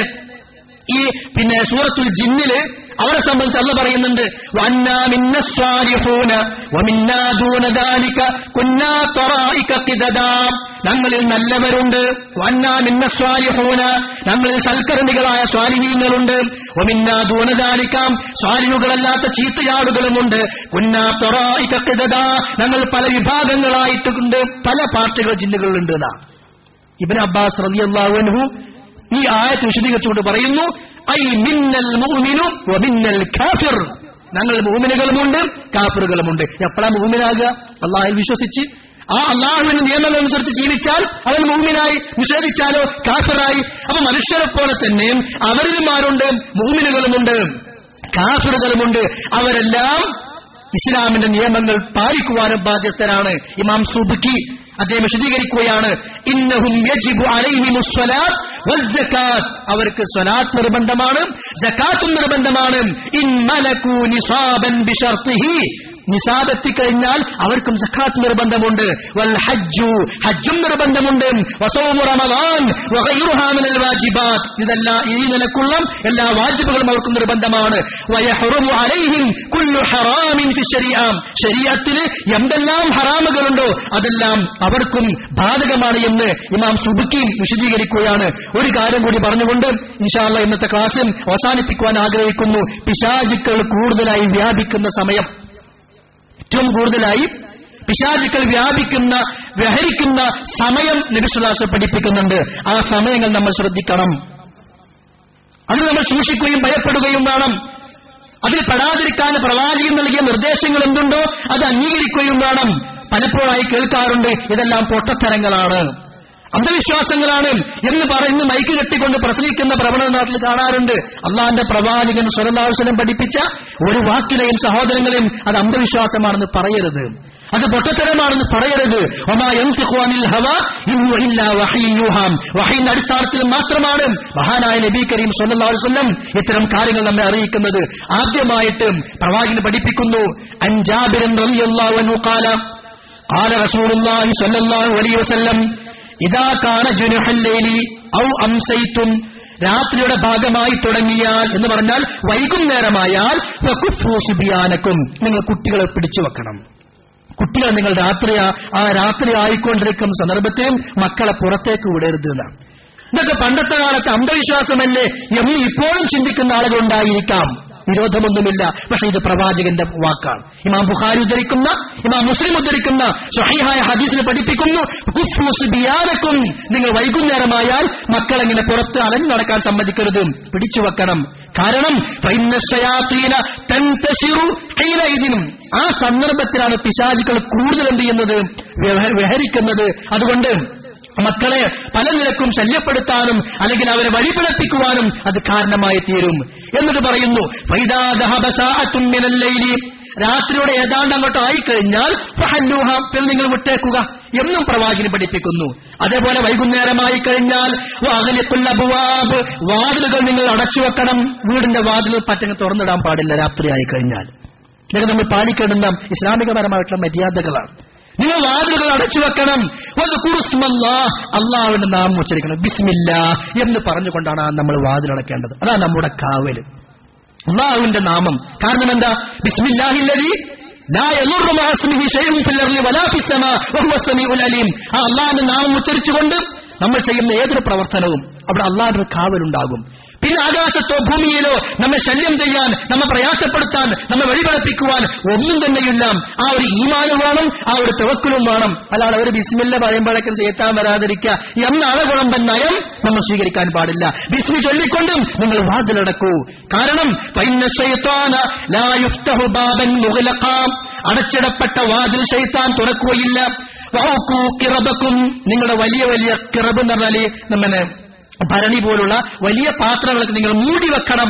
A: ഈ പിന്നെ സൂറത്തുൽ ജിന്നില് അവരെ സംബന്ധിച്ച് അല്ല പറയുന്നുണ്ട് വന്നാ മിന്ന സ്വാലിഹൂന വമിന്നാ ദൂന ദാലിക കുന്നാ ത്വറായിക ഖിദദാ ഞങ്ങളിൽ നല്ലവരുണ്ട് വന്നാ മിന്ന സ്വാലിഹൂന ഞങ്ങളിൽ സൽക്കരണികളായ സ്വാലിഹീങ്ങളുണ്ട് വമിന്നാ ദൂന ദാലിക സ്വാലിഹുകളല്ലാത്ത ചീത്തയാളുകളുമുണ്ട് കുന്നാ ത്വറായിക ഖിദദാ ഞങ്ങൾ പല വിഭാഗങ്ങളായിട്ടുണ്ട് പല പാർട്ടികൾ ജിന്നുകളുണ്ട് എന്നാ ഇബ്ൻ അബ്ബാസ് റളിയല്ലാഹു അൻഹു ഈ ആയത്ത് വിശദീകരിച്ചുകൊണ്ട് പറയുന്നു ഐ മിന്നൽ മുഅ്മിനു വ മിന്നൽ കാഫിർ ഞങ്ങൾ മുഅ്മിനുകളുമുണ്ട് കാഫിറുകളുമുണ്ട് എപ്പോഴാ മുഅ്മിനാകുക അള്ളാഹിൽ വിശ്വസിച്ച് ആ അള്ളാഹുവിന്റെ നിയമങ്ങൾ അനുസരിച്ച് ജീവിച്ചാൽ അവൻ മുഅ്മിനായി നിഷേധിച്ചാലോ കാഫിറായി അപ്പൊ മനുഷ്യരെ പോലെ തന്നെ അവരിലുമാരുണ്ട് മുഅ്മിനുകളുമുണ്ട് കാഫിറുകളുമുണ്ട് അവരെല്ലാം ഇസ്ലാമിന്റെ നിയമങ്ങൾ പാലിക്കുവാനും ബാധ്യസ്ഥരാണ് ഇമാം സുബ്കി അദ്ദേഹം വിശദീകരിക്കുകയാണ് ഇന്നഹും യജിബു അലൈഹിമുസ് സ്വലാത്ത് വസ്സകാത്ത് അവർക്ക് സ്വലാത്ത് നിർബന്ധമാണ് സകാത്തും നിർബന്ധമാണ് ഇൻ മലകു നിസാബൻ ബിശർത്തിഹി നിസാബ് എത്തിക്കഴിഞ്ഞാൽ അവർക്കും സഖാത്ത് നിർബന്ധമുണ്ട് വൽ ഹജ്ജു ഹജ്ജും നിർബന്ധമുണ്ട് വസൗമു റമദാൻ വഗൈറുഹാ മിനൽ വാജിബാത്ത് ഇതെല്ലാം ഈ നിലക്കുള്ള എല്ലാ വാജിബുകളും അവർക്കും നിർബന്ധമാണ് വയഹ്റുമു അലൈഹിം കുല്ലു ഹറാമിൻ ഫി ശരീഅം ശരീഅത്തിൽ എന്തെല്ലാം ഹറാമുകളുണ്ടോ അതെല്ലാം അവർക്കും ബാധകമാണ് എന്ന് ഇമാം സുബുക്കിയും വിശദീകരിക്കുകയാണ് ഒരു കാര്യം കൂടി പറഞ്ഞുകൊണ്ട് ഇൻഷാല്ല ഇന്നത്തെ ക്ലാസ് അവസാനിപ്പിക്കുവാൻ ആഗ്രഹിക്കുന്നു പിശാചുക്കൾ കൂടുതലായി വ്യാപിക്കുന്ന സമയം ഏറ്റവും കൂടുതലായി പിശാചുക്കൾ വ്യാപിക്കുന്ന വ്യഹരിക്കുന്ന സമയം നബിസുലാസ് പഠിപ്പിക്കുന്നുണ്ട് ആ സമയങ്ങൾ നമ്മൾ ശ്രദ്ധിക്കണം അതിൽ നമ്മൾ സൂക്ഷിക്കുകയും ഭയപ്പെടുകയും വേണം അതിൽ പെടാതിരിക്കാൻ പ്രവാചകൻ നൽകിയ നിർദ്ദേശങ്ങൾ എന്തുണ്ടോ അത് അംഗീകരിക്കുകയും വേണം പലപ്പോഴായി കേൾക്കാറുണ്ട് ഇതെല്ലാം പൊട്ടത്തരങ്ങളാണ് അന്ധവിശ്വാസങ്ങളാണ് എന്ന് പറയുന്ന മൈക്ക് കെട്ടിക്കൊണ്ട് പ്രസംഗിക്കുന്ന പ്രവണത നാട്ടിൽ കാണാറുണ്ട് അള്ളാന്റെ പ്രവാചകൻ സ്വരനാവശ്യം പഠിപ്പിച്ച ഒരു വാക്കിനെയും സഹോദരങ്ങളെയും അത് അന്ധവിശ്വാസമാണെന്ന് പറയരുത് അത് പൊട്ടത്തരമാണെന്ന് പറയരുത് വഹീന്റെ അടിസ്ഥാനത്തിൽ മാത്രമാണ് മഹാനായ നബി കരീം സല്ലാസ്വല്ലം ഇത്തരം കാര്യങ്ങൾ നമ്മെ അറിയിക്കുന്നത് ആദ്യമായിട്ട് പ്രവാചകൻ പഠിപ്പിക്കുന്നു അഞ്ചാബിരൻ റളിയല്ലാഹു ഖാല قال رسول الله صلى الله عليه وسلم ഇതാ കാന ജുനുഹല്ലൈലി ഔ അംസൈത്തും രാത്രിയുടെ ഭാഗമായി തുടങ്ങിയാൽ എന്ന് പറഞ്ഞാൽ വൈകുന്നേരമായാൽ സുബിയാനക്കും നിങ്ങൾ കുട്ടികളെ പിടിച്ചു വെക്കണം കുട്ടികൾ നിങ്ങൾ രാത്രി ആ രാത്രി ആയിക്കൊണ്ടിരിക്കുന്ന സന്ദർഭത്തിൽ മക്കളെ പുറത്തേക്ക് വിടരുത് എന്നാണ് ഇതൊക്കെ പണ്ടത്തെ കാലത്തെ അന്ധവിശ്വാസമല്ലേ എന്ന് ഇപ്പോഴും ചിന്തിക്കുന്ന ആളുകളുണ്ടായിരിക്കാം വിരോധമൊന്നുമില്ല പക്ഷെ ഇത് പ്രവാചകന്റെ വാക്കാണ് ഇമാം ബുഖാരി ഉദ്ധരിക്കുന്ന ഇമാം മുസ്ലിം ഉദ്ധരിക്കുന്ന ഷഹീഹായ ഹദീസിൽ പഠിപ്പിക്കുന്നു ബിയാനക്കും നിങ്ങൾ വൈകുന്നേരമായാൽ മക്കളെങ്ങനെ പുറത്ത് അലഞ്ഞു നടക്കാൻ സമ്മതിക്കരുത് പിടിച്ചു വെക്കണം കാരണം ഇതിനും ആ സന്ദർഭത്തിലാണ് പിശാചുക്കൾ കൂടുതൽ എന്ത് ചെയ്യുന്നത് വ്യഹരിക്കുന്നത് അതുകൊണ്ട് മക്കളെ പല നിലക്കും ശല്യപ്പെടുത്താനും അല്ലെങ്കിൽ അവരെ വഴിപിഴപ്പിക്കുവാനും അത് കാരണമായി തീരും എന്നിട്ട് പറയുന്നു രാത്രിയുടെ ഏതാണ്ട് അങ്ങോട്ട് ആയിക്കഴിഞ്ഞാൽ നിങ്ങൾ വിട്ടേക്കുക എന്നും പ്രവാചകൻ പഠിപ്പിക്കുന്നു അതേപോലെ വൈകുന്നേരമായി കഴിഞ്ഞാൽ അബുവാബ് വാതിലുകൾ നിങ്ങൾ അടച്ചു വെക്കണം വീടിന്റെ വാതിൽ പറ്റങ്ങ് തുറന്നിടാൻ പാടില്ല രാത്രിയായി കഴിഞ്ഞാൽ ഇതൊക്കെ നമ്മൾ പാലിക്കേണ്ടുന്ന ഇസ്ലാമികപരമായിട്ടുള്ള മര്യാദകളാണ് നിങ്ങൾ വാതിലുകൾ അടച്ചു വെക്കണം അള്ളാഹുവിന്റെ നാമം ഉച്ചരിക്കണം ബിസ്മില്ല എന്ന് പറഞ്ഞുകൊണ്ടാണ് നമ്മൾ വാതിലടക്കേണ്ടത് അതാണ് നമ്മുടെ കാവല് അള്ളാഹുവിന്റെ നാമം കാരണം എന്താ ബിസ്മില്ലാഹില്ലതി ആ അള്ളാഹിന്റെ നാമം ഉച്ചരിച്ചുകൊണ്ട് നമ്മൾ ചെയ്യുന്ന ഏതൊരു പ്രവർത്തനവും അവിടെ അള്ളാഹിന്റെ ഒരു കാവലുണ്ടാകും പിന്നെ ആകാശത്തോ ഭൂമിയിലോ നമ്മെ ശല്യം ചെയ്യാൻ നമ്മെ പ്രയാസപ്പെടുത്താൻ നമ്മെ വഴിപടപ്പിക്കുവാൻ ഒന്നും തന്നെയില്ല ആ ഒരു ഈമാനും വേണം ആ ഒരു തെവക്കലും വേണം അല്ലാതെ ഒരു ബിസ്മില്ല പറയുമ്പോഴേക്കും ചെയ്ത്താൻ വരാതിരിക്കുക എന്നാണ് കുഴമ്പൻ നയം നമ്മൾ സ്വീകരിക്കാൻ പാടില്ല ബിസ്മി ചൊല്ലിക്കൊണ്ടും നിങ്ങൾ വാതിലടക്കൂ കാരണം അടച്ചിടപ്പെട്ട വാതിൽ ശൈത്താൻ തുറക്കുകയില്ല വൗക്കൂ കിറബക്കും നിങ്ങളുടെ വലിയ വലിയ കിറബ് എന്ന് പറഞ്ഞാല് നമ്മനെ ഭരണി പോലുള്ള വലിയ പാത്രങ്ങളൊക്കെ നിങ്ങൾ മൂടി വെക്കണം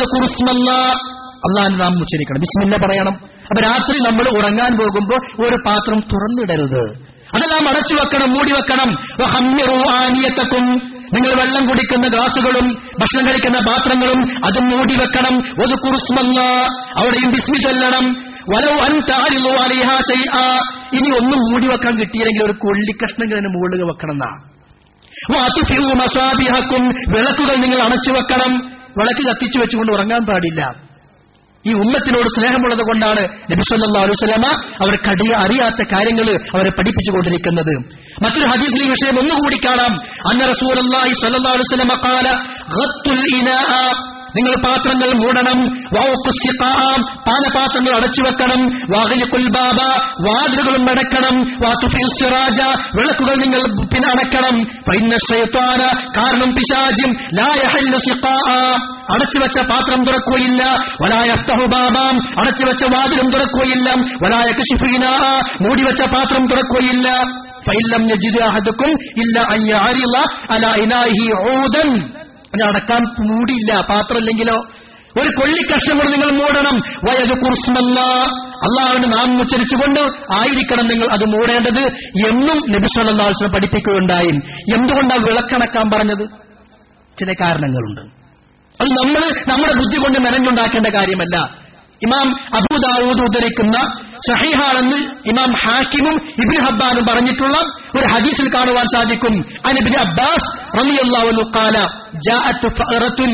A: അള്ളാഹിന് നാം ഉച്ചരിക്കണം ബിസ്മില്ല പറയണം അപ്പൊ രാത്രി നമ്മൾ ഉറങ്ങാൻ പോകുമ്പോൾ ഒരു പാത്രം തുറന്നിടരുത് അതെല്ലാം അടച്ചു വെക്കണം മൂടി വെക്കണം വഹമ്മിറൂ ആനിയത്തക്കും നിങ്ങൾ വെള്ളം കുടിക്കുന്ന ഗ്ലാസുകളും ഭക്ഷണം കഴിക്കുന്ന പാത്രങ്ങളും അതും മൂടി വെക്കണം ഒരു കുറുസ്മല്ല അവിടെയും ബിസ്മി ചൊല്ലണം വലോ അൻ താരിലോ അലിഹ ഷൈആ. ഇനി ഒന്നും മൂടി വെക്കാൻ കിട്ടിയില്ലെങ്കിൽ ഒരു കൊള്ളിക്കഷ്ണങ്ങൾ അതിന് മുകളിൽ വെക്കണം എന്നാ വാത്തുഫിഉ മസാബിഹക്കും വിളക്കുകൾ നിങ്ങൾ അണച്ചു വെക്കണം വിളക്ക് കത്തിച്ചു വെച്ചുകൊണ്ട് ഉറങ്ങാൻ പാടില്ല ഈ ഉമ്മത്തിനോട് സ്നേഹമുള്ളത് കൊണ്ടാണ് നബിസല്ലാ അലുസലമ അവർ കടിയ അറിയാത്ത കാര്യങ്ങൾ അവരെ പഠിപ്പിച്ചുകൊണ്ടിരിക്കുന്നത് മറ്റൊരു ഹദീസിൽ ഈ വിഷയം ഒന്നുകൂടി കാണാം അന്ന റസൂലി സല്ലാ അലുസലമ കാല ഗത്തുൽ ഇനാഅ നിങ്ങൾ പാത്രങ്ങൾ മൂടണം വൗഖുസ്സിഖാം പാനപാത്രങ്ങൾ അടച്ചു വെക്കണം വാഗലിക്കുൽ ബാബ വാതിലുകളും അടക്കണം വാതുഫിൽ സിറാജ വിളക്കുകൾ നിങ്ങൾ പിന്നെ അടക്കണം ഫൈന്ന ശൈത്വാന കാരണം പിശാചിം ലാ യഹല്ലു സിഖാഅ അടച്ചു വെച്ച പാത്രം തുറക്കുകയില്ല വലായ ബാബാം അടച്ചു വെച്ച വാതിലും തുറക്കുകയില്ല വലായ കശുഫീന മൂടിവെച്ച പാത്രം തുറക്കുകയില്ല ഫൈലം യജിദ് അഹദുക്കും ഇല്ല അയ്യ അരിള അല ഇനാഹി ഊദൻ അത് അടക്കാൻ മൂടിയില്ല പാത്രമില്ലെങ്കിലോ ഒരു കൊള്ളിക്കഷ്ണം കൊണ്ട് നിങ്ങൾ മൂടണം വയത് കുർസ്മല്ല അള്ളാഹുവിന്റെ നാം ഉച്ചരിച്ചുകൊണ്ട് ആയിരിക്കണം നിങ്ങൾ അത് മൂടേണ്ടത് എന്നും നബി സല്ലല്ലാഹു അലൈഹി വസല്ലം പഠിപ്പിക്കുകയുണ്ടായി എന്തുകൊണ്ടാണ് വിളക്കണക്കാൻ പറഞ്ഞത് ചില കാരണങ്ങളുണ്ട് അത് നമ്മൾ നമ്മുടെ ബുദ്ധി കൊണ്ട് മെനഞ്ഞുണ്ടാക്കേണ്ട കാര്യമല്ല ഇമാം അബൂദാവൂദ് ഉദ്ധരിക്കുന്ന സഹീഹാണെന്ന് ഇമാം ഹാക്കിമും ഇബിൻ ഹബ്ബാനും പറഞ്ഞിട്ടുള്ള ഒരു ഹദീസിൽ കാണുവാൻ സാധിക്കും അനിബിൻ അബ്ബാസ് റളിയല്ലാഹു ഖാല ജാഅത്ത് ഫഅറത്തുൻ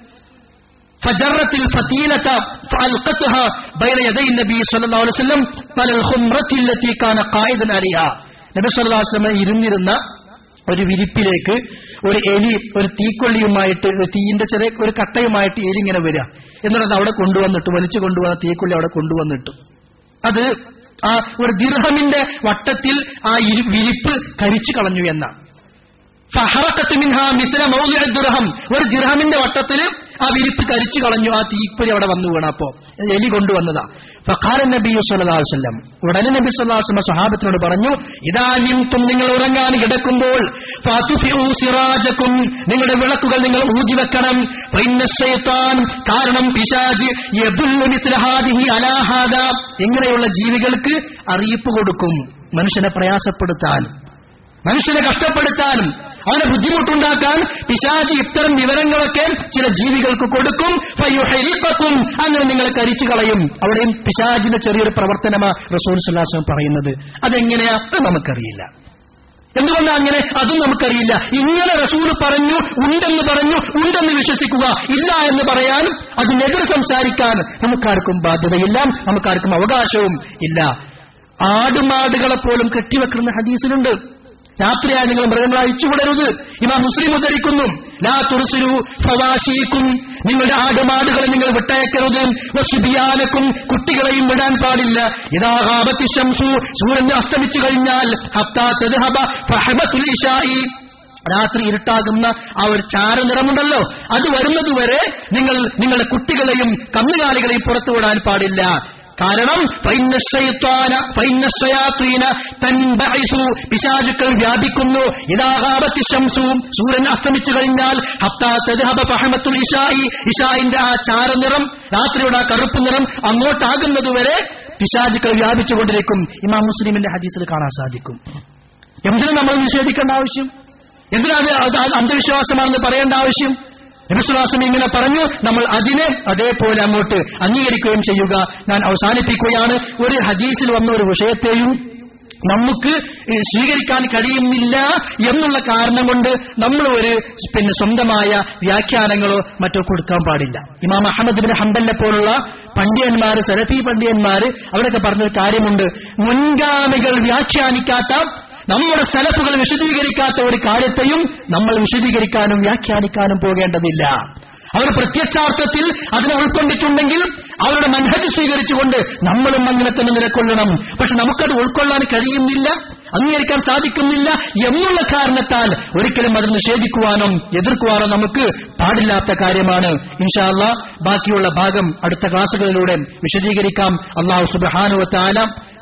A: فجرت الفتيلة فألقتها بين يدي النبي صلى الله عليه وسلم على الخمرة التي كان قائدا عليها നബി സല്ലല്ലാഹു അലൈഹി വസല്ലം ഇരുന്നിരുന്ന ഒരു വിരിപ്പിലേക്ക് ഒരു എലി ഒരു തീക്കൊള്ളിയുമായിട്ട് ഒരു തീയിന്റെ ചെറിയ ഒരു കട്ടയുമായിട്ട് എലി ഇങ്ങനെ വരിക എന്നിട്ട് അത് അവിടെ കൊണ്ടുവന്നിട്ട് വലിച്ചു കൊണ്ടുവന്ന തീക്കൊള്ളി അവിടെ കൊണ്ടുവന്നിട്ടു അത് ആ ഒരു ദിർഹമിന്റെ വട്ടത്തിൽ ആ ഇരു- വിരിപ്പ് കരിച്ചു കളഞ്ഞു എന്ന ഫഹറക്കത്ത് മിൻഹ മിസ്ല മൗലിഅ ദിർഹം ഒരു ദിർഹമിന്റെ വട്ടത്തിൽ ആ വിരിപ്പ് കരിച്ചു കളഞ്ഞു ആ തീപ്പൊരി അവിടെ വന്നു വീണ അപ്പോ എലി കൊണ്ടുവന്നതാ ഫഖാല നബി സല്ലല്ലാഹു അലൈഹി വസല്ലം ഉടനെ നബി സല്ലല്ലാഹു അലൈഹി വസല്ലം സ്വഹാബത്തിനോട് പറഞ്ഞു ഇദാ നിംതും നിങ്ങൾ ഉറങ്ങാൻ കിടക്കുമ്പോൾ ഫതുഫിഉ സിറാജക്കും നിങ്ങളുടെ വിളക്കുകൾ നിങ്ങൾ ഊതി വെക്കണം ഫഇന്ന ശൈത്താൻ കാരണം പിശാച് യദുല്ലു മിസ്ല ഹാദിഹി അലാ ഹാദാ ഇങ്ങനെയുള്ള ജീവികൾക്ക് അറിയിപ്പ് കൊടുക്കും മനുഷ്യനെ പ്രയാസപ്പെടുത്താൻ മനുഷ്യനെ കഷ്ടപ്പെടുത്താനും അവനെ ബുദ്ധിമുട്ടുണ്ടാക്കാൻ പിശാചി ഇത്തരം വിവരങ്ങളൊക്കെ ചില ജീവികൾക്ക് കൊടുക്കും ഫയുഹരിഖക്കും അങ്ങനെ നിങ്ങളെ കരിച്ചു കളയും അവിടെയും പിശാചിന്റെ ചെറിയൊരു പ്രവർത്തനമാ റസൂൽ സുല്ലാസം പറയുന്നത് അതെങ്ങനെയാ അത് നമുക്കറിയില്ല എന്തുകൊണ്ടാണ് അങ്ങനെ അതും നമുക്കറിയില്ല ഇങ്ങനെ റസൂൽ പറഞ്ഞു ഉണ്ടെന്ന് പറഞ്ഞു ഉണ്ടെന്ന് വിശ്വസിക്കുക ഇല്ല എന്ന് പറയാൻ അതിനെതിരെ സംസാരിക്കാൻ നമുക്കാർക്കും ബാധ്യതയില്ല നമുക്കാർക്കും അവകാശവും ഇല്ല ആടുമാടുകളെ പോലും കെട്ടിവെക്കുന്ന ഹദീസിലുണ്ട് രാത്രിയായി നിങ്ങൾ മൃഗങ്ങളെ അഴിച്ചുവിടരുത് ഇമാം മുസ്ലിം ഉദ്ധരിക്കുന്നു ലാ തുറസിലു ഫവാശീക്കും നിങ്ങളുടെ ആടുമാടുകളെ നിങ്ങൾ വിട്ടയക്കരുത് വസുബിയാനക്കും കുട്ടികളെയും വിടാൻ പാടില്ല ഇതാഹാബത്തി ശംസു സൂര്യൻ അസ്തമിച്ചു കഴിഞ്ഞാൽ ഹത്താ തദ്ഹബ ഫഹബത്തുൽ ഇശായി രാത്രി ഇരുട്ടാകുന്ന ആ ഒരു ചാരനിറമുണ്ടല്ലോ അത് വരുന്നതുവരെ നിങ്ങൾ നിങ്ങളുടെ കുട്ടികളെയും കന്നുകാലികളെയും പുറത്തുവിടാൻ പാടില്ല കാരണം ഫൈനശ്ശയത്വാന ഫൈനശ്ശയാത്വീന തൻബഇസു പിശാചുക്കൾ വ്യാപിക്കുന്നു ഇതാഹാബത്തി ശംസു സൂര്യൻ അസ്തമിച്ചു കഴിഞ്ഞാൽ ഹത്താ തദ്ഹബ ഫഹമത്തുൽ ഇശായി ഇശായിന്റെ ആ ചാരനിറം രാത്രിയുടെ ആ കറുപ്പ് നിറം അങ്ങോട്ടാകുന്നതുവരെ പിശാചുക്കൾ വ്യാപിച്ചുകൊണ്ടിരിക്കും ഇമാം മുസ്ലിമിന്റെ ഹദീസിൽ കാണാൻ സാധിക്കും എന്തിനു നമ്മൾ നിഷേധിക്കേണ്ട ആവശ്യം എന്തിനാണ് അത് അത് അന്ധവിശ്വാസമാണെന്ന് പറയേണ്ട ആവശ്യം നബിസ്വലാസം ഇങ്ങനെ പറഞ്ഞു നമ്മൾ അതിനെ അതേപോലെ അങ്ങോട്ട് അംഗീകരിക്കുകയും ചെയ്യുക ഞാൻ അവസാനിപ്പിക്കുകയാണ് ഒരു ഹദീസിൽ വന്ന ഒരു വിഷയത്തെയും നമുക്ക് ഈ സ്വീകരിക്കാൻ കഴിയുന്നില്ല എന്നുള്ള കാരണം കൊണ്ട് നമ്മൾ ഒരു പിന്നെ സ്വന്തമായ വ്യാഖ്യാനങ്ങളോ മറ്റോ കൊടുക്കാൻ പാടില്ല ഇമാം അഹമ്മദ് ബിൻ ഹംബലിനെ പോലുള്ള പണ്ഡിയന്മാര് സലഫി പണ്ഡിയന്മാര് അവരൊക്കെ പറഞ്ഞൊരു കാര്യമുണ്ട് മുൻഗാമികൾ വ്യാഖ്യാനിക്കാത്ത നമ്മുടെ സലഫുകൾ വിശദീകരിക്കാത്ത ഒരു കാര്യത്തെയും നമ്മൾ വിശദീകരിക്കാനും വ്യാഖ്യാനിക്കാനും പോകേണ്ടതില്ല അവർ പ്രത്യക്ഷാർത്ഥത്തിൽ അതിനെ ഉൾക്കൊണ്ടിട്ടുണ്ടെങ്കിൽ അവരുടെ മൻഹജ് സ്വീകരിച്ചുകൊണ്ട് നമ്മളും അങ്ങനെ തന്നെ നിലക്കൊള്ളണം പക്ഷെ നമുക്കത് ഉൾക്കൊള്ളാൻ കഴിയുന്നില്ല അംഗീകരിക്കാൻ സാധിക്കുന്നില്ല എന്നുള്ള കാരണത്താൽ ഒരിക്കലും അത് നിഷേധിക്കുവാനോ എതിർക്കുവാനോ നമുക്ക് പാടില്ലാത്ത കാര്യമാണ് ഇൻഷാല്ല ബാക്കിയുള്ള ഭാഗം അടുത്ത ക്ലാസുകളിലൂടെ വിശദീകരിക്കാം അള്ളാഹു സുബാനുവത്താല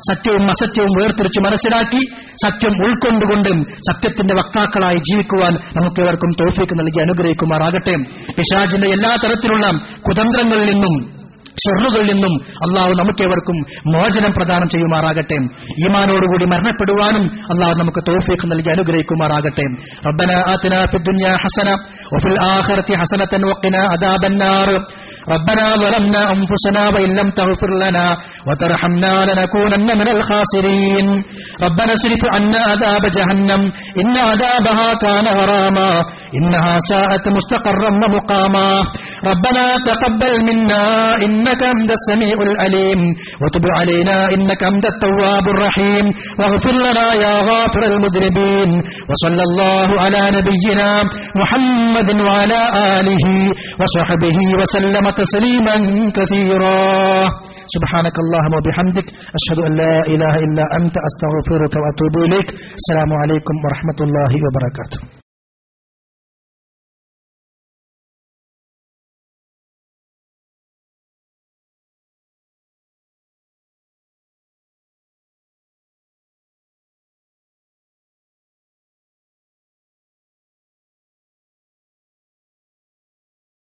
A: സത്യവും അസത്യവും വേർതിരിച്ച് മനസ്സിലാക്കി സത്യം ഉൾക്കൊണ്ടുകൊണ്ടും സത്യത്തിന്റെ വക്താക്കളായി ജീവിക്കുവാൻ നമുക്കേവർക്കും തോഫിക്ക് നൽകി അനുഗ്രഹിക്കുമാറാകട്ടെ പിശാജിന്റെ എല്ലാ തരത്തിലുള്ള കുതന്ത്രങ്ങളിൽ നിന്നും ഷെറുകളിൽ നിന്നും അള്ളാഹു നമുക്കേവർക്കും മോചനം പ്രദാനം ചെയ്യുമാറാകട്ടെ ഈമാനോടുകൂടി മരണപ്പെടുവാനും അള്ളാഹു നമുക്ക് തോഫീഖ് നൽകി അനുഗ്രഹിക്കുമാറാകട്ടെ റബ്ബന ആതിനാ ഫിദ്ദുനിയ ഹസന വഫിൽ ആഖിറതി ഹസനതൻ വഖിനാ അദാബന്നാർ ربنا ظلمنا أنفسنا وإن لم تغفر لنا وترحمنا لنكونن من الخاسرين ربنا اصرف عنا عذاب جهنم إن عذابها كان غراما إنها ساءت مستقرا ومقاما ربنا تقبل منا إنك أنت السميع الأليم وتب علينا إنك أنت التواب الرحيم واغفر لنا يا غافر المذنبين وصلى الله على نبينا محمد وعلى آله وصحبه وسلم تسليما كثيرا سبحانك اللهم وبحمدك أشهد أن لا إله إلا أنت أستغفرك وأتوب إليك السلام عليكم ورحمة الله وبركاته